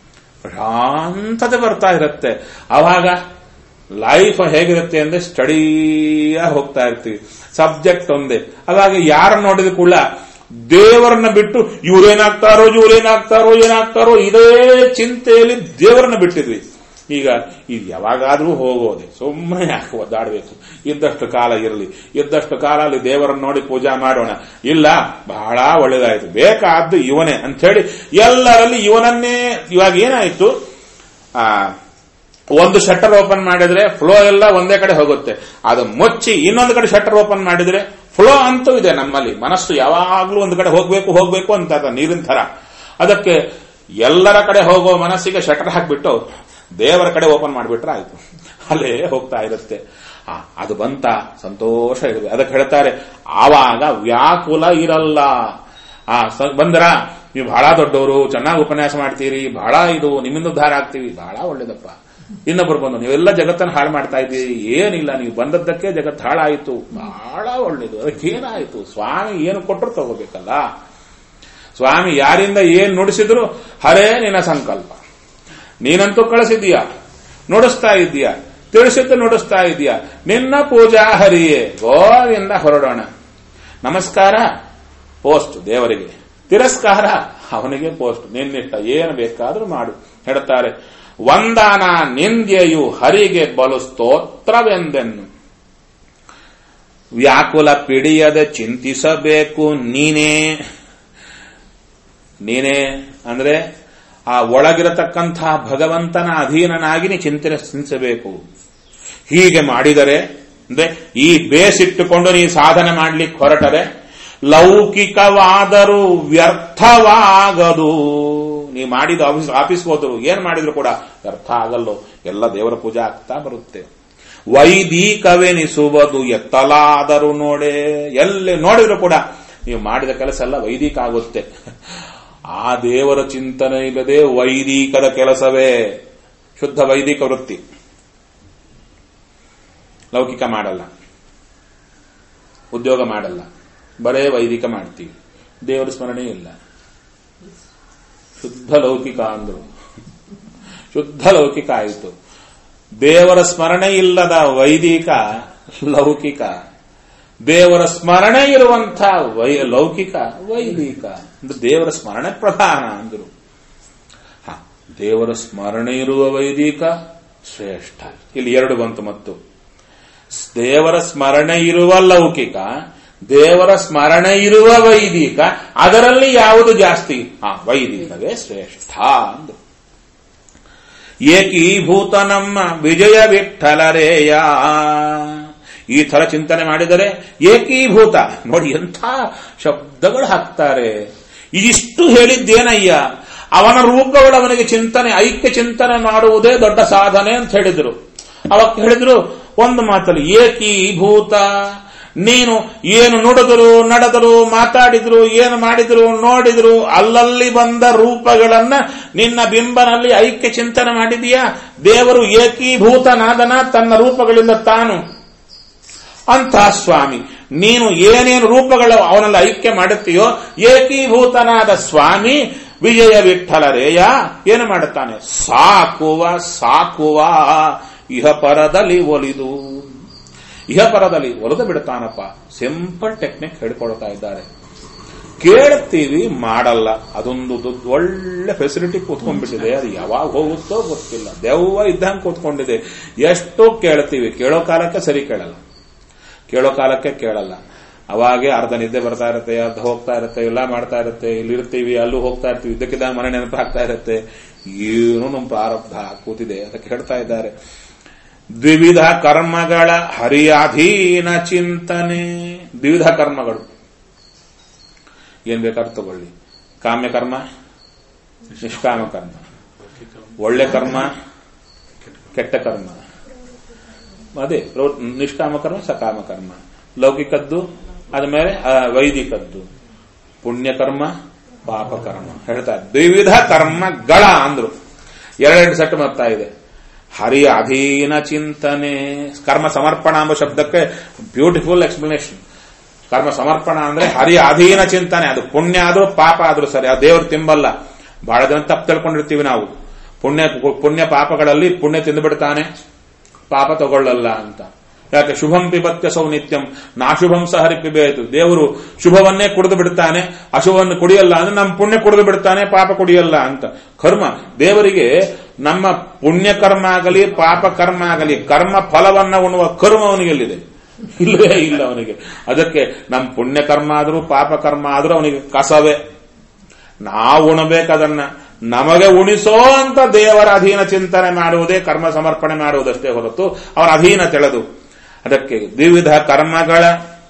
ಶಾಂತತೆ ಬರ್ತಾ ಇರುತ್ತೆ ಅವಾಗ ಲೈಫ್ ಹೇಗಿರುತ್ತೆ ಅಂದ್ರೆ ಸ್ಟಡಿಯ ಹೋಗ್ತಾ ಇರ್ತೀವಿ ಸಬ್ಜೆಕ್ಟ್ ಒಂದೇ ಅವಾಗ ಯಾರ ನೋಡಿದ ಕೂಡ ದೇವರನ್ನ ಬಿಟ್ಟು ಇವ್ರೇನಾಗ್ತಾರೋ ಇವ್ರೇನಾಗ್ತಾರೋ ಏನಾಗ್ತಾರೋ ಇದೇ ಚಿಂತೆಯಲ್ಲಿ ದೇವರನ್ನ ಬಿಟ್ಟಿದ್ವಿ ಈಗ ಇದು ಯಾವಾಗಾದ್ರೂ ಹೋಗೋದೆ ಸುಮ್ಮನೆ ಯಾಕೆ ಒದ್ದಾಡಬೇಕು ಇದ್ದಷ್ಟು ಕಾಲ ಇರಲಿ ಇದ್ದಷ್ಟು ಕಾಲ ಅಲ್ಲಿ ದೇವರನ್ನ ನೋಡಿ ಪೂಜಾ ಮಾಡೋಣ ಇಲ್ಲ ಬಹಳ ಒಳ್ಳೇದಾಯ್ತು ಬೇಕಾದ್ದು ಇವನೇ ಅಂತ ಹೇಳಿ ಎಲ್ಲರಲ್ಲಿ ಇವನನ್ನೇ ಇವಾಗ ಏನಾಯ್ತು ಆ ಒಂದು ಶಟರ್ ಓಪನ್ ಮಾಡಿದ್ರೆ ಫ್ಲೋ ಎಲ್ಲ ಒಂದೇ ಕಡೆ ಹೋಗುತ್ತೆ ಅದು ಮುಚ್ಚಿ ಇನ್ನೊಂದು ಕಡೆ ಶಟರ್ ಓಪನ್ ಮಾಡಿದ್ರೆ ಫ್ಲೋ ಅಂತೂ ಇದೆ ನಮ್ಮಲ್ಲಿ ಮನಸ್ಸು ಯಾವಾಗ್ಲೂ ಒಂದು ಕಡೆ ಹೋಗ್ಬೇಕು ಹೋಗ್ಬೇಕು ಅಂತ ಅದ ನೀರಿನ ತರ ಅದಕ್ಕೆ ಎಲ್ಲರ ಕಡೆ ಹೋಗೋ ಮನಸ್ಸಿಗೆ ಶಟರ್ ಹಾಕ್ಬಿಟ್ಟು ದೇವರ ಕಡೆ ಓಪನ್ ಮಾಡಿಬಿಟ್ರೆ ಆಯ್ತು ಅಲ್ಲೇ ಹೋಗ್ತಾ ಇರುತ್ತೆ ಆ, ಅದು ಬಂತ ಸಂತೋಷ ಇರುತ್ತೆ ಅದಕ್ಕೆ ಹೇಳ್ತಾರೆ ಆವಾಗ ವ್ಯಾಕುಲ ಇರಲ್ಲ ಆ ಸ- ಬಂದ್ರ ನೀವು ಬಹಳ ದೊಡ್ಡವರು ಚೆನ್ನಾಗಿ ಉಪನ್ಯಾಸ ಮಾಡ್ತೀರಿ ಬಹಳ ಇದು ನಿಮ್ಮಿಂದ ಉದ್ಧಾರ ಆಗ್ತೀವಿ ಬಹಳ ಒಳ್ಳೇದಪ್ಪ ಇನ್ನೊಬ್ರು ಬಂದು ನೀವೆಲ್ಲ ಜಗತ್ತನ್ನು ಹಾಳು ಮಾಡ್ತಾ ಇದ್ದೀರಿ ಏನಿಲ್ಲ ನೀವು ಬಂದದ್ದಕ್ಕೆ ಜಗತ್ತು ಹಾಳಾಯಿತು ಬಹಳ ಒಳ್ಳೇದು ಅದಕ್ಕೆ ಏನಾಯಿತು ಸ್ವಾಮಿ ಏನು ಕೊಟ್ಟರು ತಗೋಬೇಕಲ್ಲ ಸ್ವಾಮಿ ಯಾರಿಂದ ಏನ್ ನುಡಿಸಿದ್ರು ಹರೇ ನಿನ್ನ ಸಂಕಲ್ಪ ನೀನಂತೂ ಕಳಿಸಿದೀಯ ನುಡಿಸ್ತಾ ಇದ್ದೀಯ ತಿಳಿಸಿದ್ದು ನುಡಿಸ್ತಾ ಇದೀಯ ನಿನ್ನ ಪೂಜಾ ಹರಿಯೇ ಗೋವಿಂದ ಹೊರಡೋಣ ನಮಸ್ಕಾರ ಪೋಸ್ಟ್ ದೇವರಿಗೆ ತಿರಸ್ಕಾರ ಅವನಿಗೆ ಪೋಸ್ಟ್ ನಿನ್ನಿಷ್ಟ ಏನು ಬೇಕಾದ್ರೂ ಮಾಡು ಹೇಳ್ತಾರೆ ವಂದನ ನಿಂದ್ಯೆಯು ಹರಿಗೆ ಬಲು ಸ್ತೋತ್ರವೆಂದೆನ್ನು ವ್ಯಾಕುಲ ಪಿಡಿಯದೆ ಚಿಂತಿಸಬೇಕು ನೀನೇ ನೀನೇ ಅಂದ್ರೆ ಆ ಒಳಗಿರತಕ್ಕಂಥ ಭಗವಂತನ ಅಧೀನನಾಗಿ ನೀ ಚಿಂತನೆ ಚಿಂತಿಸಬೇಕು ಹೀಗೆ ಮಾಡಿದರೆ ಅಂದ್ರೆ ಈ ಬೇಸಿಟ್ಟುಕೊಂಡು ನೀ ಸಾಧನೆ ಮಾಡ್ಲಿಕ್ಕೆ ಹೊರಟರೆ ಲೌಕಿಕವಾದರೂ ವ್ಯರ್ಥವಾಗದು ನೀ ಮಾಡಿದ ಆಫೀಸ್ ಆಫೀಸ್ಗೆ ಹೋದ್ರು ಏನ್ ಮಾಡಿದ್ರು ಕೂಡ ವ್ಯರ್ಥ ಆಗಲ್ಲೋ ಎಲ್ಲ ದೇವರ ಪೂಜೆ ಆಗ್ತಾ ಬರುತ್ತೆ ವೈದಿಕವೆನಿಸುವುದು ಎತ್ತಲಾದರೂ ನೋಡೆ ಎಲ್ಲಿ ನೋಡಿದ್ರು ಕೂಡ ನೀವು ಮಾಡಿದ ಕೆಲಸ ಎಲ್ಲ ವೈದಿಕ ಆಗುತ್ತೆ ಆ ದೇವರ ಚಿಂತನೆ ಇಲ್ಲದೆ ವೈದಿಕದ ಕೆಲಸವೇ ಶುದ್ಧ ವೈದಿಕ ವೃತ್ತಿ ಲೌಕಿಕ ಮಾಡಲ್ಲ ಉದ್ಯೋಗ ಮಾಡಲ್ಲ ಬರೇ ವೈದಿಕ ಮಾಡ್ತೀವಿ ದೇವರ ಸ್ಮರಣೆ ಇಲ್ಲ ಶುದ್ಧ ಲೌಕಿಕ ಅಂದ್ರು ಶುದ್ಧ ಲೌಕಿಕ ಆಯಿತು ದೇವರ ಸ್ಮರಣೆ ಇಲ್ಲದ ವೈದಿಕ ಲೌಕಿಕ ದೇವರ ಸ್ಮರಣೆ ಇರುವಂಥ ವೈ ಲೌಕಿಕ ವೈದಿಕ ಅಂದ್ರೆ ದೇವರ ಸ್ಮರಣೆ ಪ್ರಧಾನ ಅಂದರು ಹ ದೇವರ ಸ್ಮರಣೆ ಇರುವ ವೈದಿಕ ಶ್ರೇಷ್ಠ ಇಲ್ಲಿ ಎರಡು ಬಂತು ಮತ್ತು ದೇವರ ಸ್ಮರಣೆ ಇರುವ ಲೌಕಿಕ ದೇವರ ಸ್ಮರಣೆ ಇರುವ ವೈದಿಕ ಅದರಲ್ಲಿ ಯಾವುದು ಜಾಸ್ತಿ ಆ ವೈದಿಕವೇ ಶ್ರೇಷ್ಠ ಅಂದ್ರು ಏಕೀಭೂತ ನಮ್ಮ ವಿಜಯ ವಿಠಲರೇಯ ಈ ತರ ಚಿಂತನೆ ಮಾಡಿದರೆ ಏಕೀಭೂತ ನೋಡಿ ಎಂಥ ಶಬ್ದಗಳು ಹಾಕ್ತಾರೆ ಇದಿಷ್ಟು ಹೇಳಿದ್ದೇನಯ್ಯ ಅವನ ರೂಪಗಳು ಅವನಿಗೆ ಚಿಂತನೆ ಐಕ್ಯ ಚಿಂತನೆ ಮಾಡುವುದೇ ದೊಡ್ಡ ಸಾಧನೆ ಅಂತ ಹೇಳಿದ್ರು ಅವಾಗ ಹೇಳಿದ್ರು ಒಂದು ಮಾತಲ್ಲಿ ಏಕೀಭೂತ ನೀನು ಏನು ನುಡಿದ್ರು ನಡೆದರು ಮಾತಾಡಿದ್ರು ಏನು ಮಾಡಿದ್ರು ನೋಡಿದ್ರು ಅಲ್ಲಲ್ಲಿ ಬಂದ ರೂಪಗಳನ್ನ ನಿನ್ನ ಬಿಂಬನಲ್ಲಿ ಐಕ್ಯ ಚಿಂತನೆ ಮಾಡಿದೀಯಾ ದೇವರು ಏಕೀಭೂತನಾದನ ತನ್ನ ರೂಪಗಳಿಂದ ತಾನು ಅಂತ ಸ್ವಾಮಿ ನೀನು ಏನೇನು ರೂಪಗಳು ಅವನಲ್ಲಿ ಐಕ್ಯ ಮಾಡುತ್ತೀಯೋ ಏಕೀಭೂತನಾದ ಸ್ವಾಮಿ ವಿಜಯ ವಿಠಲರೇಯ ಏನು ಮಾಡುತ್ತಾನೆ ಸಾಕುವ ಸಾಕುವ ಇಹ ಪರದಲ್ಲಿ ಒಲಿದು ಇಹ ಪರದಲ್ಲಿ ಒಲಿದು ಬಿಡುತ್ತಾನಪ್ಪ ಸಿಂಪಲ್ ಟೆಕ್ನಿಕ್ ಹೇಳ್ಕೊಳ್ತಾ ಇದ್ದಾರೆ ಕೇಳ್ತೀವಿ ಮಾಡಲ್ಲ ಅದೊಂದು ದೊಡ್ಡ ಒಳ್ಳೆ ಫೆಸಿಲಿಟಿ ಕೂತ್ಕೊಂಡ್ಬಿಟ್ಟಿದೆ ಅದು ಯಾವಾಗ ಹೋಗುತ್ತೋ ಗೊತ್ತಿಲ್ಲ ದೆವ್ವ ಇದ್ದಂಗೆ ಕೂತ್ಕೊಂಡಿದೆ ಎಷ್ಟು ಕೇಳ್ತೀವಿ ಕೇಳೋ ಕಾಲಕ್ಕೆ ಸರಿ ಕೇಳಲ್ಲ ಕೇಳೋ ಕಾಲಕ್ಕೆ ಕೇಳಲ್ಲ ಅವಾಗೆ ಅರ್ಧ ನಿದ್ದೆ ಬರ್ತಾ ಇರುತ್ತೆ ಅರ್ಧ ಹೋಗ್ತಾ ಇರುತ್ತೆ ಎಲ್ಲ ಮಾಡ್ತಾ ಇರುತ್ತೆ ಇಲ್ಲಿ ಇರ್ತೀವಿ ಅಲ್ಲೂ ಹೋಗ್ತಾ ಇರ್ತೀವಿ ಇದ್ದಕ್ಕಿದ್ದ ಮನೆ ನೆನಪಾಗ್ತಾ ಇರುತ್ತೆ ಏನು ನಮ್ಮ ಪ್ರಾರಬ್ಧ ಕೂತಿದೆ ಅದಕ್ಕೆ ಹೇಳ್ತಾ ಇದ್ದಾರೆ ದ್ವಿವಿಧ ಕರ್ಮಗಳ ಹರಿಯಾಧೀನ ಚಿಂತನೆ ದ್ವಿವಿಧ ಕರ್ಮಗಳು ಏನ್ ಬೇಕಾದ್ರೂ ತಗೊಳ್ಳಿ ಕಾಮ್ಯ ಕರ್ಮ ನಿಷ್ಕಾಮ ಕರ್ಮ ಒಳ್ಳೆ ಕರ್ಮ ಕೆಟ್ಟ ಕರ್ಮ ಅದೇ ನಿಷ್ಕಾಮ ಕರ್ಮ ಸಕಾಮ ಕರ್ಮ ಲೌಕಿಕದ್ದು ಆದ್ಮೇಲೆ ವೈದಿಕದ್ದು ಪುಣ್ಯಕರ್ಮ ಪಾಪಕರ್ಮ ಹೇಳ್ತಾರೆ ದ್ವಿವಿಧ ಕರ್ಮಗಳ ಅಂದ್ರು ಎರಡೆರಡು ಸೆಟ್ ಬರ್ತಾ ಇದೆ ಹರಿಯ ಅಧೀನ ಚಿಂತನೆ ಕರ್ಮ ಸಮರ್ಪಣ ಎಂಬ ಶಬ್ದಕ್ಕೆ ಬ್ಯೂಟಿಫುಲ್ ಎಕ್ಸ್ಪ್ಲನೇಷನ್ ಕರ್ಮ ಸಮರ್ಪಣ ಅಂದ್ರೆ ಹರಿಯ ಅಧೀನ ಚಿಂತನೆ ಅದು ಪುಣ್ಯ ಆದ್ರೂ ಪಾಪ ಆದ್ರೂ ಸರಿ ಆ ದೇವರು ತಿಂಬಲ್ಲ ಬಹಳ ಜನ ತಪ್ಪು ತಿಳ್ಕೊಂಡಿರ್ತೀವಿ ನಾವು ಪುಣ್ಯ ಪುಣ್ಯ ಪಾಪಗಳಲ್ಲಿ ಪುಣ್ಯ ತಿಂದುಬಿಡ್ತಾನೆ ಪಾಪ ತಗೊಳ್ಳಲ್ಲ ಅಂತ ಯಾಕೆ ಶುಭಂ ಪಿಬತ್ಯ ಸೌ ನಿತ್ಯಂ ನಾಶುಭಂ ಸಹರಿ ಪಿಬೇತು ದೇವರು ಶುಭವನ್ನೇ ಕುಡಿದು ಬಿಡ್ತಾನೆ ಅಶುಭವನ್ನು ಕುಡಿಯಲ್ಲ ಅಂದ್ರೆ ನಮ್ಮ ಪುಣ್ಯ ಕುಡಿದು ಬಿಡ್ತಾನೆ ಪಾಪ ಕುಡಿಯಲ್ಲ ಅಂತ ಕರ್ಮ ದೇವರಿಗೆ ನಮ್ಮ ಪುಣ್ಯ ಕರ್ಮ ಆಗಲಿ ಪಾಪ ಕರ್ಮ ಆಗಲಿ ಕರ್ಮ ಫಲವನ್ನ ಉಣ್ಣುವ ಕರ್ಮ ಅವನಿಗೆಲ್ಲಿದೆ ಇಲ್ಲವೇ ಇಲ್ಲ ಅವನಿಗೆ ಅದಕ್ಕೆ ನಮ್ಮ ಪುಣ್ಯ ಕರ್ಮ ಆದರೂ ಪಾಪ ಕರ್ಮ ಆದರೂ ಅವನಿಗೆ ಕಸವೇ ನಾವು ಉಣಬೇಕದನ್ನ ನಮಗೆ ಉಣಿಸೋ ಅಂತ ದೇವರ ಅಧೀನ ಚಿಂತನೆ ಮಾಡುವುದೇ ಕರ್ಮ ಸಮರ್ಪಣೆ ಮಾಡುವುದಷ್ಟೇ ಹೊರತು ಅವನ ಅಧೀನ ತೆಳೆದು ಅದಕ್ಕೆ ವಿವಿಧ ಕರ್ಮಗಳ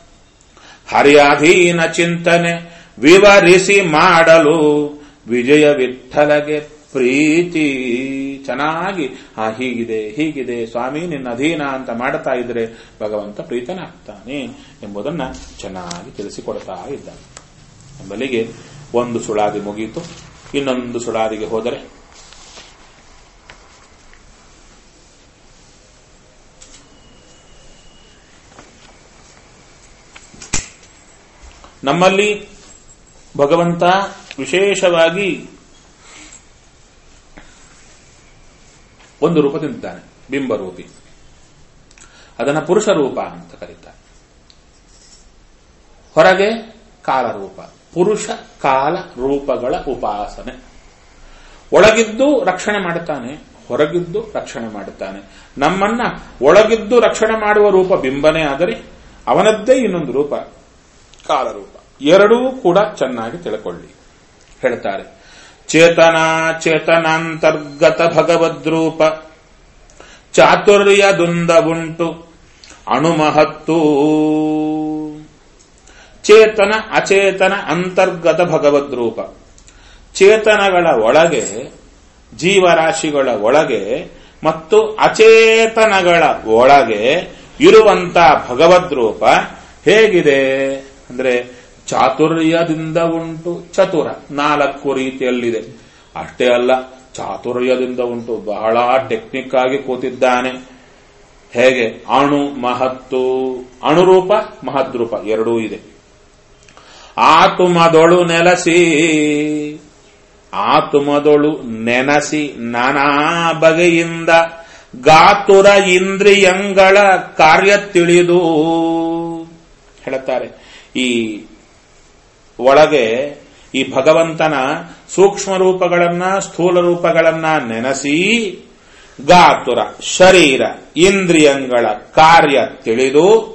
ಹರಿಯಾಧೀನ ಚಿಂತನೆ ವಿವರಿಸಿ ಮಾಡಲು ವಿಜಯ ವಿಠಲಗೆ ಪ್ರೀತಿ ಚೆನ್ನಾಗಿ ಆ ಹೀಗಿದೆ ಹೀಗಿದೆ ಸ್ವಾಮಿ ನಿನ್ನ ಅಧೀನ ಅಂತ ಮಾಡ್ತಾ ಇದ್ರೆ ಭಗವಂತ ಪ್ರೀತನಾಗ್ತಾನೆ ಎಂಬುದನ್ನ ಚೆನ್ನಾಗಿ ತಿಳಿಸಿಕೊಡ್ತಾ ಇದ್ದಾನೆ ಎಂಬಲಿಗೆ ಒಂದು ಸುಳಾದಿ ಮುಗೀತು ಇನ್ನೊಂದು ಸುಳಾದಿಗೆ ಹೋದರೆ ನಮ್ಮಲ್ಲಿ ಭಗವಂತ ವಿಶೇಷವಾಗಿ ಒಂದು ರೂಪ ತಿಂತಾನೆ ಬಿಂಬರೂಪಿ ಅದನ್ನ ಪುರುಷ ರೂಪ ಅಂತ ಕರೀತಾರೆ ಹೊರಗೆ ಕಾಲರೂಪ ಪುರುಷ ಕಾಲ ರೂಪಗಳ ಉಪಾಸನೆ ಒಳಗಿದ್ದು ರಕ್ಷಣೆ ಮಾಡುತ್ತಾನೆ ಹೊರಗಿದ್ದು ರಕ್ಷಣೆ ಮಾಡುತ್ತಾನೆ ನಮ್ಮನ್ನ ಒಳಗಿದ್ದು ರಕ್ಷಣೆ ಮಾಡುವ ರೂಪ ಬಿಂಬನೆ ಆದರೆ ಅವನದ್ದೇ ಇನ್ನೊಂದು ರೂಪ ಕಾಲರೂಪ ಎರಡೂ ಕೂಡ ಚೆನ್ನಾಗಿ ತಿಳ್ಕೊಳ್ಳಿ ಹೇಳ್ತಾರೆ ಚೇತನ ಚೇತನಾಂತರ್ಗತ ಭಗವದ್ರೂಪ ಚಾತುರ್ಯದುಂದ ಉಂಟು ಅಣುಮಹತ್ತು ಚೇತನ ಅಚೇತನ ಅಂತರ್ಗತ ಭಗವದ್ರೂಪ ಚೇತನಗಳ ಒಳಗೆ ಜೀವರಾಶಿಗಳ ಒಳಗೆ ಮತ್ತು ಅಚೇತನಗಳ ಒಳಗೆ ಇರುವಂತ ಭಗವದ್ರೂಪ ಹೇಗಿದೆ ಅಂದ್ರೆ ಚಾತುರ್ಯದಿಂದ ಉಂಟು ಚತುರ ನಾಲ್ಕು ರೀತಿಯಲ್ಲಿದೆ ಅಷ್ಟೇ ಅಲ್ಲ ಚಾತುರ್ಯದಿಂದ ಉಂಟು ಬಹಳ ಟೆಕ್ನಿಕ್ ಆಗಿ ಕೂತಿದ್ದಾನೆ ಹೇಗೆ ಅಣು ಮಹತ್ತು ಅಣುರೂಪ ಮಹದ್ರೂಪ ಎರಡೂ ಇದೆ ಆತುಮದೊಳು ನೆಲಸಿ ಆತುಮದೊಳು ನೆನಸಿ ನಾನಾ ಬಗೆಯಿಂದ ಗಾತುರ ಇಂದ್ರಿಯಂಗಳ ಕಾರ್ಯ ತಿಳಿದು ಹೇಳುತ್ತಾರೆ ಈ ಒಳಗೆ ಈ ಭಗವಂತನ ಸೂಕ್ಷ್ಮ ರೂಪಗಳನ್ನ ಸ್ಥೂಲ ರೂಪಗಳನ್ನ ನೆನೆಸಿ ಗಾತುರ ಶರೀರ ಇಂದ್ರಿಯಗಳ ಕಾರ್ಯ ತಿಳಿದು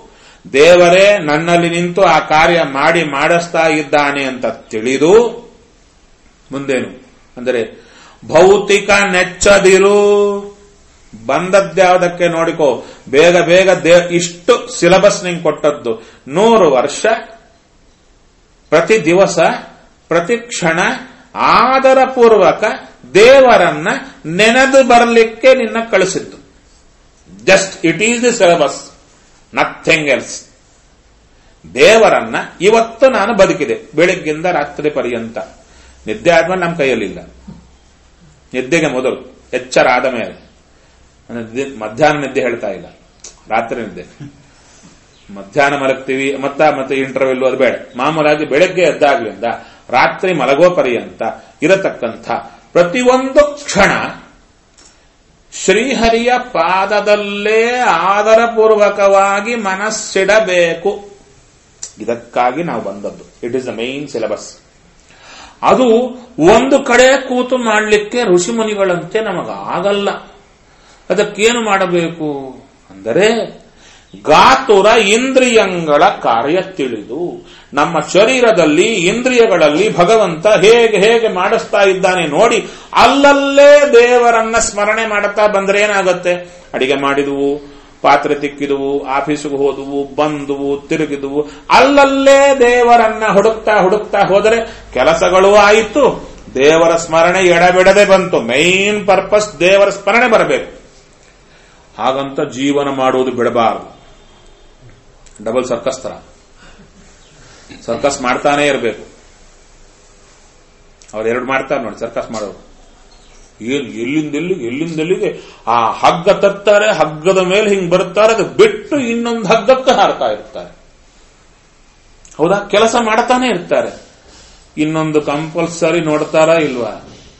ದೇವರೇ ನನ್ನಲ್ಲಿ ನಿಂತು ಆ ಕಾರ್ಯ ಮಾಡಿ ಮಾಡಿಸ್ತಾ ಇದ್ದಾನೆ ಅಂತ ತಿಳಿದು ಮುಂದೇನು ಅಂದರೆ ಭೌತಿಕ ನೆಚ್ಚದಿರು ಬಂದದ್ಯಾವುದಕ್ಕೆ ನೋಡಿಕೋ ಬೇಗ ಬೇಗ ದೇ ಇಷ್ಟು ಸಿಲೆಬಸ್ ನಿಂಗೆ ಕೊಟ್ಟದ್ದು ನೂರು ವರ್ಷ ಪ್ರತಿ ದಿವಸ ಪ್ರತಿ ಕ್ಷಣ ಆದರಪೂರ್ವಕ ದೇವರನ್ನ ನೆನೆದು ಬರಲಿಕ್ಕೆ ನಿನ್ನ ಕಳಿಸಿದ್ದು just it is the syllabus nothing else ದೇವರನ್ನ ಇವತ್ತು ನಾನು ಬದುಕಿದೆ ಬೆಳಿಗ್ಗಿಂದ ರಾತ್ರಿ ಪರ್ಯಂತ ನಿದ್ದೆ ಆದ್ಮೇಲೆ ನಮ್ಮ ಕೈಯಲ್ಲಿಲ್ಲ ನಿದ್ದೆಗೆ ಮೊದಲು ಎಚ್ಚರ ಆದ ಮೇಲೆ ನಿದ್ದೆ- ಮಧ್ಯಾಹ್ನ ನಿದ್ದೆ ಹೇಳ್ತಾ ಇಲ್ಲ ರಾತ್ರಿ ನಿದ್ದೆ ಮಧ್ಯಾಹ್ನ ಮಲಗ್ತೀವಿ ಮತ್ತ ಮತ್ತೆ ಇಂಟರ್ವ್ಯೂ ಅದು ಬೇಡ ಮಾಮೂಲಾಗಿ ಬೆಳಗ್ಗೆ ಎದ್ದಾಗ್ಲಿಂದ ರಾತ್ರಿ ಮಲಗೋ ಪರ್ಯಂತ ಇರತಕ್ಕಂಥ ಪ್ರತಿಯೊಂದು ಕ್ಷಣ ಶ್ರೀಹರಿಯ ಪಾದದಲ್ಲೇ ಆದರಪೂರ್ವಕವಾಗಿ ಮನಸ್ಸಿಡಬೇಕು ಇದಕ್ಕಾಗಿ ನಾವು ಬಂದದ್ದು it is the main syllabus ಅದು ಒಂದು ಕಡೆ ಕೂತು ಮಾಡಲಿಕ್ಕೆ ಋಷಿಮುನಿಗಳಂತೆ ನಮಗಾಗಲ್ಲ ಅದಕ್ಕೇನು ಮಾಡಬೇಕು ಅಂದರೆ ಗಾತುರ ಇಂದ್ರಿಯಗಳ ಕಾರ್ಯ ತಿಳಿದು ನಮ್ಮ ಶರೀರದಲ್ಲಿ ಇಂದ್ರಿಯಗಳಲ್ಲಿ ಭಗವಂತ ಹೇಗೆ ಹೇಗೆ ಮಾಡಿಸ್ತಾ ಇದ್ದಾನೆ ನೋಡಿ ಅಲ್ಲಲ್ಲೇ ದೇವರನ್ನ ಸ್ಮರಣೆ ಮಾಡುತ್ತಾ ಬಂದ್ರೆ ಏನಾಗುತ್ತೆ ಅಡಿಗೆ ಮಾಡಿದುವು ಪಾತ್ರೆ ತಿಕ್ಕಿದುವು ಆಫೀಸಿಗೆ ಹೋದುವು ಬಂದುವು ತಿರುಗಿದುವು ಅಲ್ಲಲ್ಲೇ ದೇವರನ್ನ ಹುಡುಕ್ತಾ ಹುಡುಕ್ತಾ ಹೋದರೆ ಕೆಲಸಗಳೂ ಆಯಿತು ದೇವರ ಸ್ಮರಣೆ ಎಡಬಿಡದೆ ಬಂತು ಮೈನ್ ಪರ್ಪಸ್ ದೇವರ ಸ್ಮರಣೆ ಬರಬೇಕು ಹಾಗಂತ ಜೀವನ ಮಾಡುವುದು ಬಿಡಬಾರದು ಡಬಲ್ ಸರ್ಕಸ್ ತರ ಸರ್ಕಸ್ ಮಾಡ್ತಾನೆ ಇರಬೇಕು ಅವ್ರು ಎರಡು ಮಾಡ್ತಾರೆ ನೋಡಿ ಸರ್ಕಸ್ ಮಾಡೋರು ಏನ್ ಎಲ್ಲಿಂದ ಎಲ್ಲಿಗೆ ಎಲ್ಲಿಂದ ಎಲ್ಲಿಗೆ ಆ ಹಗ್ಗ ತತ್ತಾರೆ ಹಗ್ಗದ ಮೇಲೆ ಹಿಂಗ್ ಬರುತ್ತಾರೆ ಅದು ಬಿಟ್ಟು ಇನ್ನೊಂದು ಹಗ್ಗಕ್ಕೆ ಹಾರ್ತಾ ಇರ್ತಾರೆ ಹೌದಾ ಕೆಲಸ ಮಾಡ್ತಾನೆ ಇರ್ತಾರೆ ಇನ್ನೊಂದು ಕಂಪಲ್ಸರಿ ನೋಡ್ತಾರಾ ಇಲ್ವಾ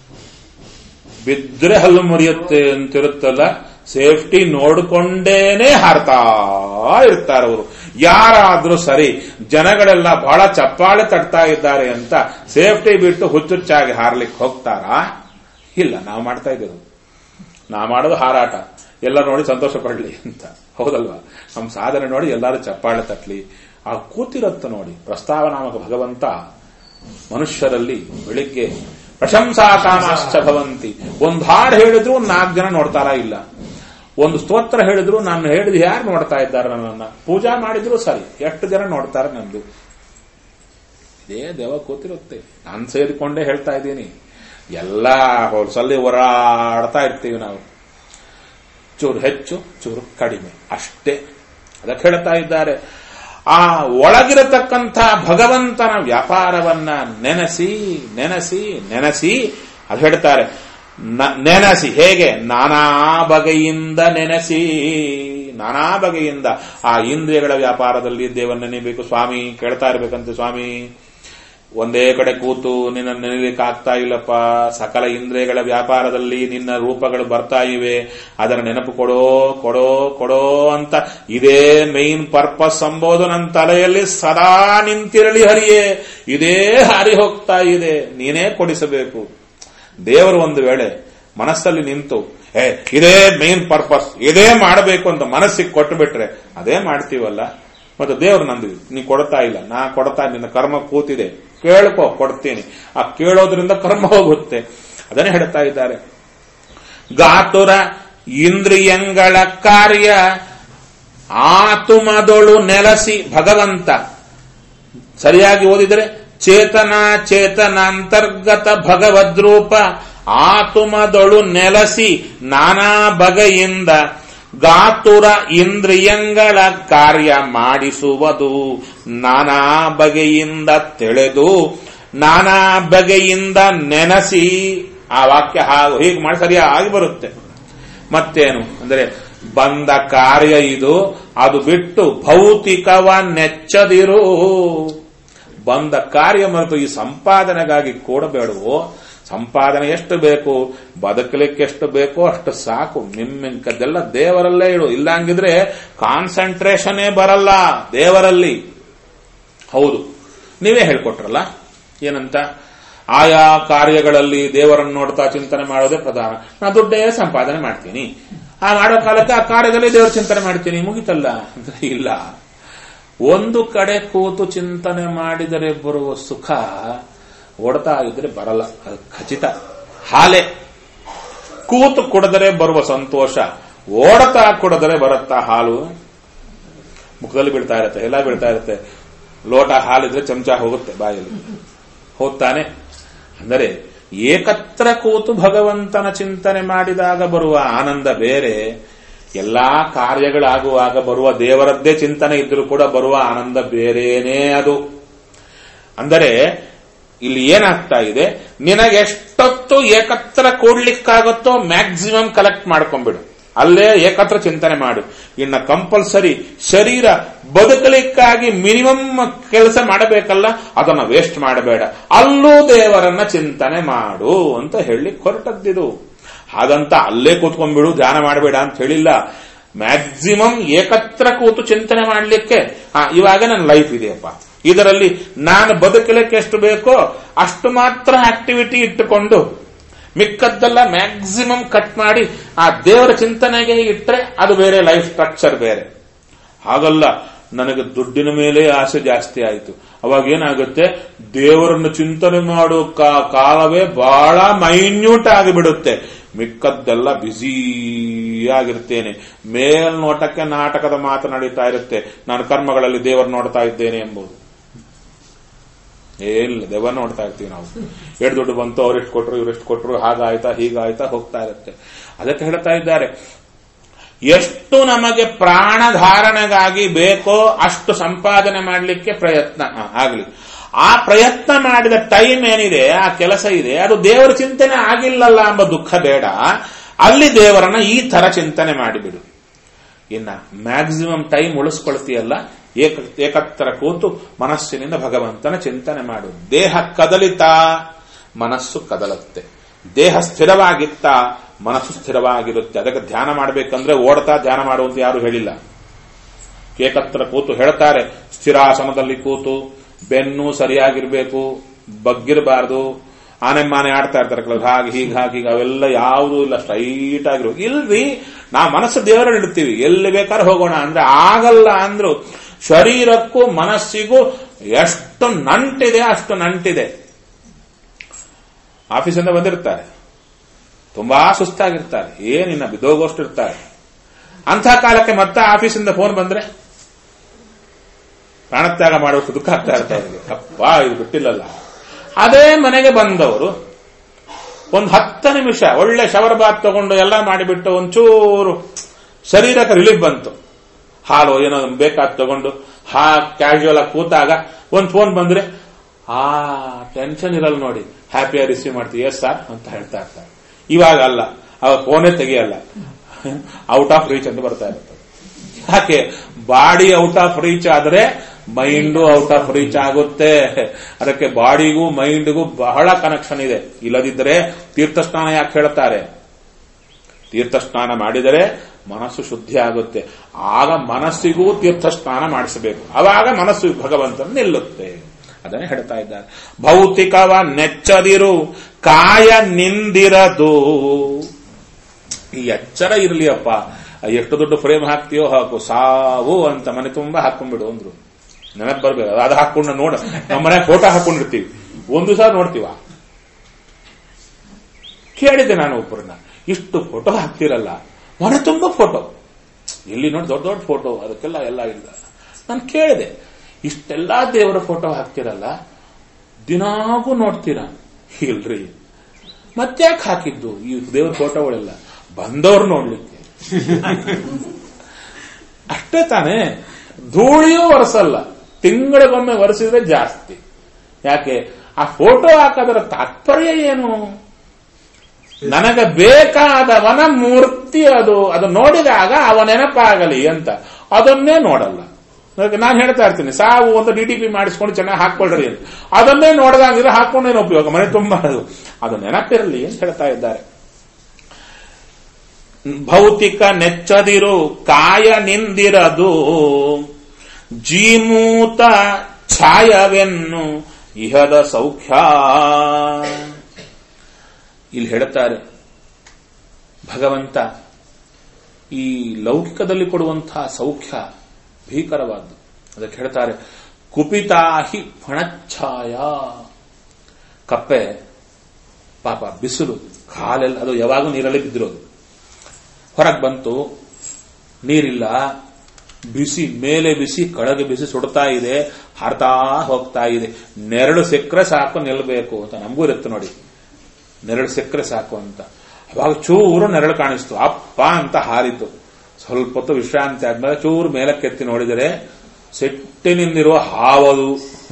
ಬಿದ್ರೆ ಹಲ್ಲು ಮುರಿಯುತ್ತೆ ಅಂತಿರುತ್ತಲ್ಲ ಸೇಫ್ಟಿ ನೋಡಿಕೊಂಡೇನೆ ಹಾರ್ತಾ ಇರ್ತಾರೆ ಅವರು ಯಾರಾದ್ರೂ ಸರಿ ಜನಗಳೆಲ್ಲ ಬಹಳ ಚಪ್ಪಾಳೆ ತಟ್ತಾ ಇದ್ದಾರೆ ಅಂತ ಸೇಫ್ಟಿ ಬಿಟ್ಟು ಹುಚ್ಚುಚ್ಚಾಗಿ ಹಾರ್ಲಿಕ್ಕೆ ಹೋಗ್ತಾರಾ ಇಲ್ಲ ನಾವು ಮಾಡ್ತಾ ಇದ್ದೇವೆ ನಾ ಮಾಡೋದು ಹಾರಾಟ ಎಲ್ಲ ನೋಡಿ ಸಂತೋಷ ಪಡ್ಲಿ ಅಂತ ಹೌದಲ್ವಾ ನಮ್ಮ ಸಾಧನೆ ನೋಡಿ ಎಲ್ಲರೂ ಚಪ್ಪಾಳೆ ತಟ್ಲಿ ಆ ಕೂತಿರತ್ತ ನೋಡಿ ಪ್ರಸ್ತಾವನಾಮಕ ಭಗವಂತ ಮನುಷ್ಯರಲ್ಲಿ ಬೆಳಿಗ್ಗೆ ಪ್ರಶಂಸಾ ಕಾಮಾಶ್ಚ ಭವಂತಿ ಒಂದು ಹಾಡು ಹೇಳಿದ್ರು ಒಂದು ನಾಲ್ಕು ಜನ ನೋಡ್ತಾರಾ ಇಲ್ಲ ಒಂದು ಸ್ತೋತ್ರ ಹೇಳಿದ್ರು ನಾನು ಹೇಳಿದ ಯಾರು ನೋಡ್ತಾ ಇದ್ದಾರೆ ನನ್ನನ್ನ ಪೂಜಾ ಮಾಡಿದ್ರು ಸರಿ ಎಷ್ಟು ಜನ ನೋಡ್ತಾರೆ ನಂದು ಇದೇ ದೇವ ಕೂತಿರುತ್ತೆ ನಾನು ಸೇರಿಕೊಂಡೇ ಹೇಳ್ತಾ ಇದ್ದೀನಿ ಎಲ್ಲ ಹೊಲಸಲ್ಲಿ ಓಡಾಡ್ತಾ ಇರ್ತೀವಿ ನಾವು ಚೂರು ಹೆಚ್ಚು ಚೂರು ಕಡಿಮೆ ಅಷ್ಟೇ ಅದಕ್ಕೆ ಹೇಳ್ತಾ ಇದ್ದಾರೆ ಆ ಒಳಗಿರತಕ್ಕಂಥ ಭಗವಂತನ ವ್ಯಾಪಾರವನ್ನ ನೆನೆಸಿ ನೆನೆಸಿ ನೆನೆಸಿ ಅದು ಹೇಳ್ತಾರೆ ನ- ನೆನೆಸಿ ಹೇಗೆ ನಾನಾ ಬಗೆಯಿಂದ ನೆನೆಸಿ ನಾನಾ ಬಗೆಯಿಂದ ಆ ಇಂದ್ರಿಯಗಳ ವ್ಯಾಪಾರದಲ್ಲಿ ದೇವನ್ನ ನೆನೆಯಬೇಕು ಸ್ವಾಮಿ ಕೇಳ್ತಾ ಇರ್ಬೇಕಂತೆ ಸ್ವಾಮಿ ಒಂದೇ ಕಡೆ ಕೂತು ನಿನ್ನ ನೆನಲಿಕ್ಕೆ ಆಗ್ತಾ ಇಲ್ಲಪ್ಪ ಸಕಲ ಇಂದ್ರಿಯಗಳ ವ್ಯಾಪಾರದಲ್ಲಿ ನಿನ್ನ ರೂಪಗಳು ಬರ್ತಾ ಇವೆ ಅದರ ನೆನಪು ಕೊಡೋ ಕೊಡೋ ಕೊಡೋ ಅಂತ ಇದೇ ಮೈನ್ ಪರ್ಪಸ್ ಎಂಬುದು ನನ್ನ ತಲೆಯಲ್ಲಿ ಸದಾ ನಿಂತಿರಲಿ ಹರಿಯೇ ಇದೇ ಹಾರಿ ಹೋಗ್ತಾ ಇದೆ ನೀನೇ ಕೊಡಿಸಬೇಕು ದೇವರು ಒಂದು ವೇಳೆ ಮನಸ್ಸಲ್ಲಿ ನಿಂತು ಏ ಇದೇ ಮೇನ್ ಪರ್ಪಸ್ ಇದೇ ಮಾಡಬೇಕು ಅಂತ ಮನಸ್ಸಿಗೆ ಕೊಟ್ಟು ಬಿಟ್ರೆ ಅದೇ ಮಾಡ್ತೀವಲ್ಲ ಮತ್ತೆ ದೇವರು ನಂದು ನೀ ಕೊಡ್ತಾ ಇಲ್ಲ ನಾ ಕೊಡ್ತಾ ನಿನ್ನ ಕರ್ಮ ಕೂತಿದೆ ಕೇಳ್ಕೊ ಕೊಡ್ತೀನಿ ಆ ಕೇಳೋದ್ರಿಂದ ಕರ್ಮ ಹೋಗುತ್ತೆ ಅದನ್ನೇ ಹೇಳ್ತಾ ಇದ್ದಾರೆ ಗಾತುರ ಇಂದ್ರಿಯಂಗಳ ಕಾರ್ಯ ಆತುಮದೊಳು ನೆಲಸಿ ಭಗವಂತ ಸರಿಯಾಗಿ ಓದಿದರೆ ಚೇತನ ಚೇತನ ಅಂತರ್ಗತ ಭಗವದ್ರೂಪ ಆತುಮದೊಳು ನೆಲಸಿ ನಾನಾ ಬಗೆಯಿಂದ ಗಾತುರ ಇಂದ್ರಿಯಂಗಳ ಕಾರ್ಯ ಮಾಡಿಸುವುದು ನಾನಾ ಬಗೆಯಿಂದ ತಿಳಿದು ನಾನಾ ಬಗೆಯಿಂದ ನೆನೆಸಿ ಆ ವಾಕ್ಯ ಹಾಗೂ ಹೀಗೆ ಮಾಡಿ ಸರಿಯಾಗಿ ಬರುತ್ತೆ ಮತ್ತೇನು ಅಂದರೆ ಬಂದ ಕಾರ್ಯ ಇದು ಅದು ಬಿಟ್ಟು ಭೌತಿಕವ ನೆಚ್ಚದಿರು ಬಂದ ಕಾರ್ಯ ಮರೆತು ಈ ಸಂಪಾದನೆಗಾಗಿ ಕೂಡಬೇಡವೋ ಸಂಪಾದನೆ ಎಷ್ಟು ಬೇಕು ಬದುಕಲಿಕ್ಕೆ ಎಷ್ಟು ಬೇಕೋ ಅಷ್ಟು ಸಾಕು ನಿಮ್ಮಿಂಕದ್ದೆಲ್ಲ ದೇವರಲ್ಲೇ ಇಡು ಇಲ್ಲಾಂಗಿದ್ರೆ ಕಾನ್ಸಂಟ್ರೇಷನ್ನೇ ಬರಲ್ಲ ದೇವರಲ್ಲಿ ಹೌದು ನೀವೇ ಹೇಳ್ಕೊಟ್ರಲ್ಲ ಏನಂತ ಆಯಾ ಕಾರ್ಯಗಳಲ್ಲಿ ದೇವರನ್ನು ನೋಡ್ತಾ ಚಿಂತನೆ ಮಾಡೋದೇ ಪ್ರಧಾನ ನಾ ದುಡ್ಡೇ ಸಂಪಾದನೆ ಮಾಡ್ತೀನಿ ಆ ಮಾಡೋ ಕಾಲಕ್ಕೆ ಆ ಕಾರ್ಯದಲ್ಲಿ ದೇವರ ಚಿಂತನೆ ಮಾಡ್ತೀನಿ ಮುಗಿತಲ್ಲ ಅಂದ್ರೆ ಇಲ್ಲ ಒಂದು ಕಡೆ ಕೂತು ಚಿಂತನೆ ಮಾಡಿದರೆ ಬರುವ ಸುಖ ಓಡ್ತಾ ಇದ್ರೆ ಬರಲ್ಲ ಅದು ಖಚಿತ ಹಾಲೆ ಕೂತು ಕುಡಿದರೆ ಬರುವ ಸಂತೋಷ ಓಡತಾ ಕುಡಿದರೆ ಬರುತ್ತಾ ಹಾಲು ಮುಖದಲ್ಲಿ ಬೀಳ್ತಾ ಇರುತ್ತೆ ಎಲ್ಲ ಬೀಳ್ತಾ ಇರುತ್ತೆ ಲೋಟ ಹಾಲಿದ್ರೆ ಚಮಚ ಹೋಗುತ್ತೆ ಬಾಯಲ್ಲಿ ಹೋಗ್ತಾನೆ ಅಂದರೆ ಏಕತ್ರ ಕೂತು ಭಗವಂತನ ಚಿಂತನೆ ಮಾಡಿದಾಗ ಬರುವ ಆನಂದ ಬೇರೆ ಎಲ್ಲಾ ಕಾರ್ಯಗಳಾಗುವಾಗ ಬರುವ ದೇವರದ್ದೇ ಚಿಂತನೆ ಇದ್ರೂ ಕೂಡ ಬರುವ ಆನಂದ ಬೇರೇನೇ ಅದು ಅಂದರೆ ಇಲ್ಲಿ ಏನಾಗ್ತಾ ಇದೆ ನಿನಗೆ ಎಷ್ಟೊತ್ತು ಏಕತ್ರ ಕೂಡ್ಲಿಕ್ಕಾಗುತ್ತೋ ಮ್ಯಾಕ್ಸಿಮಮ್ ಕಲೆಕ್ಟ್ ಮಾಡ್ಕೊಂಡ್ಬಿಡು ಅಲ್ಲೇ ಏಕತ್ರ ಚಿಂತನೆ ಮಾಡು ಇನ್ನ ಕಂಪಲ್ಸರಿ ಶರೀರ ಬದುಕಲಿಕ್ಕಾಗಿ ಮಿನಿಮಮ್ ಕೆಲಸ ಮಾಡಬೇಕಲ್ಲ ಅದನ್ನ ವೇಸ್ಟ್ ಮಾಡಬೇಡ ಅಲ್ಲೂ ದೇವರನ್ನ ಚಿಂತನೆ ಮಾಡು ಅಂತ ಹೇಳಿ ಹೊರಟದ್ದಿದು ಹಾಗಂತ ಅಲ್ಲೇ ಕೂತ್ಕೊಂಡ್ಬಿಡು ಧ್ಯಾನ ಮಾಡಬೇಡ ಅಂತ ಹೇಳಿಲ್ಲ ಮ್ಯಾಕ್ಸಿಮಮ್ ಏಕತ್ರ ಕೂತು ಚಿಂತನೆ ಮಾಡಲಿಕ್ಕೆ ಇವಾಗ ನನ್ನ ಲೈಫ್ ಇದೆಯಪ್ಪ ಇದರಲ್ಲಿ ನಾನು ಬದುಕಲಿಕ್ಕೆ ಎಷ್ಟು ಬೇಕೋ ಅಷ್ಟು ಮಾತ್ರ ಆಕ್ಟಿವಿಟಿ ಇಟ್ಟುಕೊಂಡು ಮಿಕ್ಕದ್ದೆಲ್ಲ ಮ್ಯಾಕ್ಸಿಮಮ್ ಕಟ್ ಮಾಡಿ ಆ ದೇವರ ಚಿಂತನೆಗೆ ಇಟ್ಟರೆ ಅದು ಬೇರೆ ಲೈಫ್ ಸ್ಟ್ರಕ್ಚರ್ ಬೇರೆ ಹಾಗಲ್ಲ ನನಗೆ ದುಡ್ಡಿನ ಮೇಲೆ ಆಸೆ ಜಾಸ್ತಿ ಆಯಿತು ಅವಾಗ ಏನಾಗುತ್ತೆ ದೇವರನ್ನು ಚಿಂತನೆ ಮಾಡೋ ಕಾಲವೇ ಬಹಳ ಮೈನ್ಯೂಟ್ ಆಗಿಬಿಡುತ್ತೆ ಮಿಕ್ಕದ್ದೆಲ್ಲ ಬ್ಯುಸಿ ಆಗಿರ್ತೇನೆ ಮೇಲ್ನೋಟಕ್ಕೆ ನಾಟಕದ ಮಾತು ನಡೀತಾ ಇರುತ್ತೆ ನಾನು ಕರ್ಮಗಳಲ್ಲಿ ದೇವರು ನೋಡ್ತಾ ಇದ್ದೇನೆ ಎಂಬುದು ಏನಿಲ್ಲ ದೆವ್ವ ನೋಡ್ತಾ ಇರ್ತೀವಿ ನಾವು ಎರಡು ದುಡ್ಡು ಬಂತು ಅವರೆಷ್ಟು ಕೊಟ್ಟರು ಇವರೆಷ್ಟು ಕೊಟ್ಟರು ಹಾಗಾಯ್ತಾ ಹೀಗಾಯ್ತಾ ಹೋಗ್ತಾ ಇರುತ್ತೆ ಅದಕ್ಕೆ ಹೇಳ್ತಾ ಇದ್ದಾರೆ ಎಷ್ಟು ನಮಗೆ ಪ್ರಾಣ ಧಾರಣೆಗಾಗಿ ಬೇಕೋ ಅಷ್ಟು ಸಂಪಾದನೆ ಮಾಡಲಿಕ್ಕೆ ಪ್ರಯತ್ನ ಆಗಲಿ ಆ ಪ್ರಯತ್ನ ಮಾಡಿದ ಟೈಮ್ ಏನಿದೆ ಆ ಕೆಲಸ ಇದೆ ಅದು ದೇವರ ಚಿಂತನೆ ಆಗಿಲ್ಲಲ್ಲ ಎಂಬ ದುಃಖ ಬೇಡ ಅಲ್ಲಿ ದೇವರನ್ನ ಈ ತರ ಚಿಂತನೆ ಮಾಡಿಬಿಡು ಇನ್ನ ಮ್ಯಾಕ್ಸಿಮಮ್ ಟೈಮ್ ಉಳಿಸ್ಕೊಳ್ತೀಯಲ್ಲ ಏಕ ಏಕತ್ರ ಕೂತು ಮನಸ್ಸಿನಿಂದ ಭಗವಂತನ ಚಿಂತನೆ ಮಾಡು ದೇಹ ಕದಲಿತಾ ಮನಸ್ಸು ಕದಲುತ್ತೆ ದೇಹ ಸ್ಥಿರವಾಗಿತ್ತ ಮನಸ್ಸು ಸ್ಥಿರವಾಗಿರುತ್ತೆ ಅದಕ್ಕೆ ಧ್ಯಾನ ಮಾಡಬೇಕಂದ್ರೆ ಓಡ್ತಾ ಧ್ಯಾನ ಮಾಡುವಂತ ಯಾರು ಹೇಳಿಲ್ಲ ಏಕತ್ರ ಕೂತು ಹೇಳ್ತಾರೆ ಸ್ಥಿರಾಸನದಲ್ಲಿ ಕೂತು ಬೆನ್ನು ಸರಿಯಾಗಿರ್ಬೇಕು ಬಗ್ಗಿರಬಾರ್ದು ಆನೆ ಮಾನೆ ಆಡ್ತಾ ಇರ್ತಾರೆ ಕೆಲವು ಹಾಗೆ ಹೀಗೆ ಹಾಗೆ ಹೀಗೆ ಅವೆಲ್ಲ ಯಾವುದೂ ಇಲ್ಲ ಸ್ಟ್ರೈಟ್ ಆಗಿರೋ ಇಲ್ರಿ ನಾ ಮನಸ್ಸು ದೇವರಲ್ಲಿ ಇಡ್ತೀವಿ ಎಲ್ಲಿ ಬೇಕಾದ್ರೆ ಹೋಗೋಣ ಅಂದ್ರೆ ಆಗಲ್ಲ ಅಂದ್ರು ಶರೀರಕ್ಕೂ ಮನಸ್ಸಿಗೂ ಎಷ್ಟು ನಂಟಿದೆ ಅಷ್ಟು ನಂಟಿದೆ ಆಫೀಸಿಂದ ಬಂದಿರ್ತಾರೆ ತುಂಬಾ ಸುಸ್ತಾಗಿರ್ತಾರೆ ಏನಿನ್ನ ಬಿದ್ದೋಗೋಷ್ಟು ಇರ್ತಾರೆ ಅಂಥ ಕಾಲಕ್ಕೆ ಮತ್ತೆ ಆಫೀಸಿಂದ ಫೋನ್ ಬಂದ್ರೆ ಪ್ರಾಣತ್ಯಾಗ ಮಾಡೋಷ್ಟು ದುಃಖ ಆಗ್ತಾ ಇರ್ತಾ ಇದೆ ಅಪ್ಪ ಇದು ಬಿಟ್ಟಿಲ್ಲಲ್ಲ ಅದೇ ಮನೆಗೆ ಬಂದವರು ಒಂದು ಹತ್ತು ನಿಮಿಷ ಒಳ್ಳೆ ಶವರ್ ಬಾತ್ ತಗೊಂಡು ಎಲ್ಲ ಮಾಡಿಬಿಟ್ಟು ಒಂಚೂರು ಶರೀರಕ್ಕೆ ರಿಲೀಫ್ ಬಂತು ಹಾಲು ಏನೋ ಬೇಕಾದ್ ತಗೊಂಡು ಹಾ ಕ್ಯಾಶುವಲ್ ಆಗಿ ಕೂತಾಗ ಒಂದು ಫೋನ್ ಬಂದ್ರೆ ಆ ಟೆನ್ಷನ್ ಇರಲ್ಲ ನೋಡಿ ಹ್ಯಾಪಿಯಾಗಿ ರಿಸೀವ್ ಮಾಡ್ತೀವಿ ಎಸ್ ಸರ್ ಅಂತ ಹೇಳ್ತಾ ಇರ್ತಾರೆ ಇವಾಗ ಅಲ್ಲ ಅವ ಫೋನೇ ತೆಗಿಯಲ್ಲ ಔಟ್ ಆಫ್ ರೀಚ್ ಅಂತ ಬರ್ತಾ ಇರುತ್ತೆ ಯಾಕೆ ಬಾಡಿ ಔಟ್ ಆಫ್ ರೀಚ್ ಆದ್ರೆ ಮೈಂಡು ಔಟ್ ಆಫ್ ರೀಚ್ ಆಗುತ್ತೆ ಅದಕ್ಕೆ ಬಾಡಿಗೂ ಮೈಂಡ್ಗೂ ಬಹಳ ಕನೆಕ್ಷನ್ ಇದೆ ಇಲ್ಲದಿದ್ದರೆ ತೀರ್ಥಸ್ನಾನ ಯಾಕೆ ಹೇಳ್ತಾರೆ ತೀರ್ಥಸ್ನಾನ ಮಾಡಿದರೆ ಮನಸ್ಸು ಶುದ್ಧಿ ಆಗುತ್ತೆ ಆಗ ಮನಸ್ಸಿಗೂ ತೀರ್ಥಸ್ನಾನ ಮಾಡಿಸಬೇಕು ಅವಾಗ ಮನಸ್ಸು ಭಗವಂತನ ನಿಲ್ಲುತ್ತೆ ಅದನ್ನೇ ಹೇಳ್ತಾ ಇದ್ದಾರೆ ಭೌತಿಕವ ನೆಚ್ಚದಿರು ಕಾಯ ನಿಂದಿರದು ಈ ಎಚ್ಚರ ಇರ್ಲಿಯಪ್ಪ ಎಷ್ಟು ದೊಡ್ಡ ಫ್ರೇಮ್ ಹಾಕ್ತೀಯೋ ಹಾಕು ಸಾವು ಅಂತ ಮನೆ ತುಂಬಾ ಹಾಕೊಂಡ್ಬಿಡು ಅಂದ್ರು ನೆನಪು ಬರ್ಬೇಕು ಅದು ಹಾಕೊಂಡು ನೋಡ ನಮ್ಮ ಮನೆ ಫೋಟೋ ಹಾಕೊಂಡಿರ್ತೀವಿ ಒಂದು ಸಲ ನೋಡ್ತೀವ ಕೇಳಿದೆ ನಾನು ಒಬ್ಬರನ್ನ ಇಷ್ಟು ಫೋಟೋ ಹಾಕ್ತಿರಲ್ಲ ಮನೆ ತುಂಬಾ ಫೋಟೋ ಎಲ್ಲಿ ನೋಡಿ ದೊಡ್ಡ ದೊಡ್ಡ ಫೋಟೋ ಅದಕ್ಕೆಲ್ಲ ಎಲ್ಲ ಇಲ್ಲ ನಾನು ಕೇಳಿದೆ ಇಷ್ಟೆಲ್ಲಾ ದೇವರ ಫೋಟೋ ಹಾಕ್ತಿರಲ್ಲ ದಿನಾಗೂ ನೋಡ್ತೀರಾ ಇಲ್ರಿ ಮತ್ತ್ಯಾಕೆ ಹಾಕಿದ್ದು ಈ ದೇವರ ಫೋಟೋಗಳೆಲ್ಲ ಬಂದವ್ರು ನೋಡ್ಲಿಕ್ಕೆ ಅಷ್ಟೇ ತಾನೇ ಧೂಳಿಯೂ ಒರೆಸಲ್ಲ ತಿಂಗಳಿಗೊಮ್ಮೆ ಒರೆಸಿದ್ರೆ ಜಾಸ್ತಿ ಯಾಕೆ ಆ ಫೋಟೋ ಹಾಕೋದರ ತಾತ್ಪರ್ಯ ಏನು ನನಗೆ ಬೇಕಾದವನ ಮೂರ್ತಿ ಅದು ಅದು ನೋಡಿದಾಗ ಅವ ನೆನಪಾಗಲಿ ಅಂತ ಅದನ್ನೇ ನೋಡಲ್ಲ ನಾನು ಹೇಳ್ತಾ ಇರ್ತೀನಿ ಸಾವು ಒಂದು ಡಿ ಟಿ ಪಿ ಮಾಡಿಸ್ಕೊಂಡು ಚೆನ್ನಾಗಿ ಹಾಕೊಳ್ರಿ ಅಂತ ಅದನ್ನೇ ನೋಡಿದಾಗಿದ್ರೆ ಹಾಕೊಂಡೇನು ಉಪಯೋಗ ಮನೆ ತುಂಬಾ ಅದು ಅದು ನೆನಪಿರಲಿ ಅಂತ ಹೇಳ್ತಾ ಇದ್ದಾರೆ ಭೌತಿಕ ನೆಚ್ಚದಿರು ಕಾಯ ನಿಂದಿರದು ಜೀಮೂತ ಛಾಯವೆನ್ನು ಇಹದ ಸೌಖ್ಯ ಇಲ್ಲಿ ಹೇಳ್ತಾರೆ ಭಗವಂತ ಈ ಲೌಕಿಕದಲ್ಲಿ ಕೊಡುವಂತಹ ಸೌಖ್ಯ ಭೀಕರವಾದ್ದು ಅದಕ್ಕೆ ಹೇಳ್ತಾರೆ ಕುಪಿತಾಹಿ ಫಣಚ್ಛಾಯ ಕಪ್ಪೆ ಪಾಪ ಬಿಸಿಲು ಕಾಲೆಲ್ಲ ಅದು ಯಾವಾಗೂ ನೀರಲ್ಲಿ ಬಿದ್ದಿರೋದು ಹೊರಗೆ ಬಂತು ನೀರಿಲ್ಲ ಬಿಸಿ ಮೇಲೆ ಬಿಸಿ ಕೆಳಗೆ ಬಿಸಿ ಸುಡ್ತಾ ಇದೆ ಹಾರ್ತಾ ಹೋಗ್ತಾ ಇದೆ ನೆರಳು ಸಿಕ್ಕರೆ ಸಾಕು ನಿಲ್ಲಬೇಕು ಅಂತ ನಮಗೂ ಇರುತ್ತೆ ನೋಡಿ ನೆರಳು ಸಿಕ್ಕರೆ ಸಾಕು ಅಂತ ಅವಾಗ ಚೂರು ನೆರಳು ಕಾಣಿಸ್ತು ಅಪ್ಪ ಅಂತ ಹಾರಿತು ಸ್ವಲ್ಪ ಹೊತ್ತು ವಿಶ್ರಾಂತಿ ಆದ್ಮೇಲೆ ಚೂರು ಮೇಲಕ್ಕೆತ್ತಿ ನೋಡಿದರೆ ಸೆಟ್ಟಿನಿಂದಿರುವ ಹಾವದು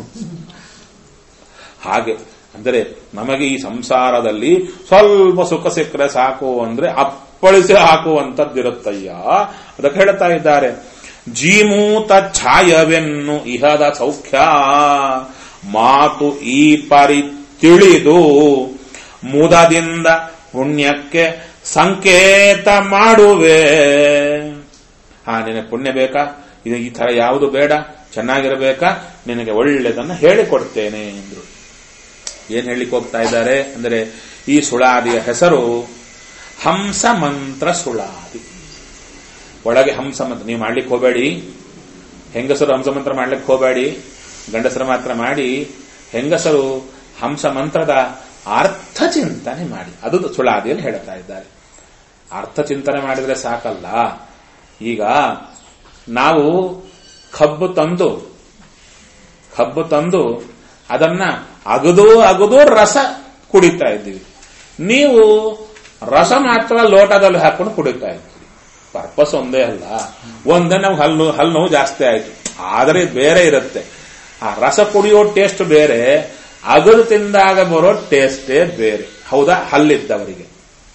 ಹಾಗೆ ಅಂದರೆ ನಮಗೆ ಈ ಸಂಸಾರದಲ್ಲಿ ಸ್ವಲ್ಪ ಸುಖ ಸಿಕ್ಕರೆ ಸಾಕು ಅಂದ್ರೆ ಅಪ್ಪಳಿಸಿ ಹಾಕುವಂತದ್ದಿರುತ್ತಯ್ಯ ಅದಕ್ಕೆ ಹೇಳ್ತಾ ಇದ್ದಾರೆ ಜೀಮೂತ ಛಾಯವೆನ್ನು ಇಹದ ಸೌಖ್ಯ ಮಾತು ಈ ಪರಿ ತಿಳಿದು ಮುದದಿಂದ ಪುಣ್ಯಕ್ಕೆ ಸಂಕೇತ ಮಾಡುವೆ ಹಾ ನಿನಗೆ ಪುಣ್ಯ ಬೇಕಾ ಇದು ಈ ತರ ಯಾವುದು ಬೇಡ ಚೆನ್ನಾಗಿರಬೇಕಾ ನಿನಗೆ ಒಳ್ಳೆಯದನ್ನ ಹೇಳಿಕೊಡ್ತೇನೆ ಎಂದ್ರು ಏನ್ ಹೇಳಿಕ್ ಹೋಗ್ತಾ ಇದ್ದಾರೆ ಅಂದರೆ ಈ ಸುಳಾದಿಯ ಹೆಸರು ಹಂಸ ಮಂತ್ರ ಸುಳಾದಿ ಒಳಗೆ ಹಂಸ ಮಂತ್ರ ನೀವು ಮಾಡ್ಲಿಕ್ಕೆ ಹೋಗಬೇಡಿ ಹೆಂಗಸರು ಹಂಸ ಮಂತ್ರ ಮಾಡ್ಲಿಕ್ಕೆ ಹೋಗಬೇಡಿ ಗಂಡಸರು ಮಾತ್ರ ಮಾಡಿ ಹೆಂಗಸರು ಹಂಸ ಮಂತ್ರದ ಅರ್ಥ ಚಿಂತನೆ ಮಾಡಿ ಅದು ಸುಳಾದಿಯಲ್ಲಿ ಹೇಳ್ತಾ ಇದ್ದಾರೆ ಅರ್ಥ ಚಿಂತನೆ ಮಾಡಿದ್ರೆ ಸಾಕಲ್ಲ ಈಗ ನಾವು ಕಬ್ಬು ತಂದು ಕಬ್ಬು ತಂದು ಅದನ್ನ ಅಗದು ಅಗದು ರಸ ಕುಡಿತಾ ಇದ್ದೀವಿ ನೀವು ರಸ ಮಾತ್ರ ಲೋಟದಲ್ಲಿ ಹಾಕೊಂಡು ಕುಡಿತಾ ಇದ್ದೀವಿ ಪರ್ಪಸ್ ಒಂದೇ ಅಲ್ಲ ಒಂದೇ ನಾವು ಹಲ್ಲು ಹಲ್ಲು ನೋವು ಜಾಸ್ತಿ ಆಯ್ತು ಆದರೆ ಬೇರೆ ಇರುತ್ತೆ ಆ ರಸ ಕುಡಿಯೋ ಟೇಸ್ಟ್ ಬೇರೆ ಅಗದು ತಿಂದಾಗ ಬರೋ ಟೇಸ್ಟೇ ಬೇರೆ ಹೌದಾ ಹಲ್ಲಿದ್ದವರಿಗೆ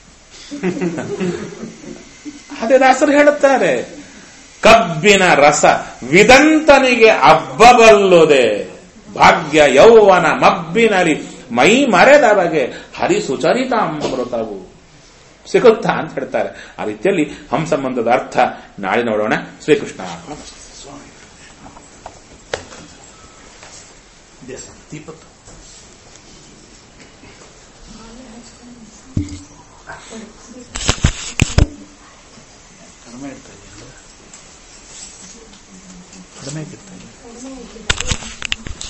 ಅದೇ ದಾಸರು ಹೇಳುತ್ತಾರೆ ಕಬ್ಬಿನ ರಸ ವಿದಂತನಿಗೆ ಅಬ್ಬಬಲ್ಲುದೆ ಭಾಗ್ಯ ಯೌವನ ಮಬ್ಬಿನಲಿ ಮೈ ಮರೆದವಗೆ ಹರಿ ಸುಚರಿತಾಮೃತವು ಸಿಗುತ್ತಾ ಅಂತ ಹೇಳ್ತಾರೆ ಆ ರೀತಿಯಲ್ಲಿ ಹಂಸಂಬಂಧದ ಅರ್ಥ ನಾಳೆ ನೋಡೋಣ ಶ್ರೀಕೃಷ್ಣ ದೀಪತ್ತು ಕಡಿಮೆ ಇರ್ತಾ ಇದೆ ಕಡಿಮೆ ಇರ್ತಾ ಇದೆ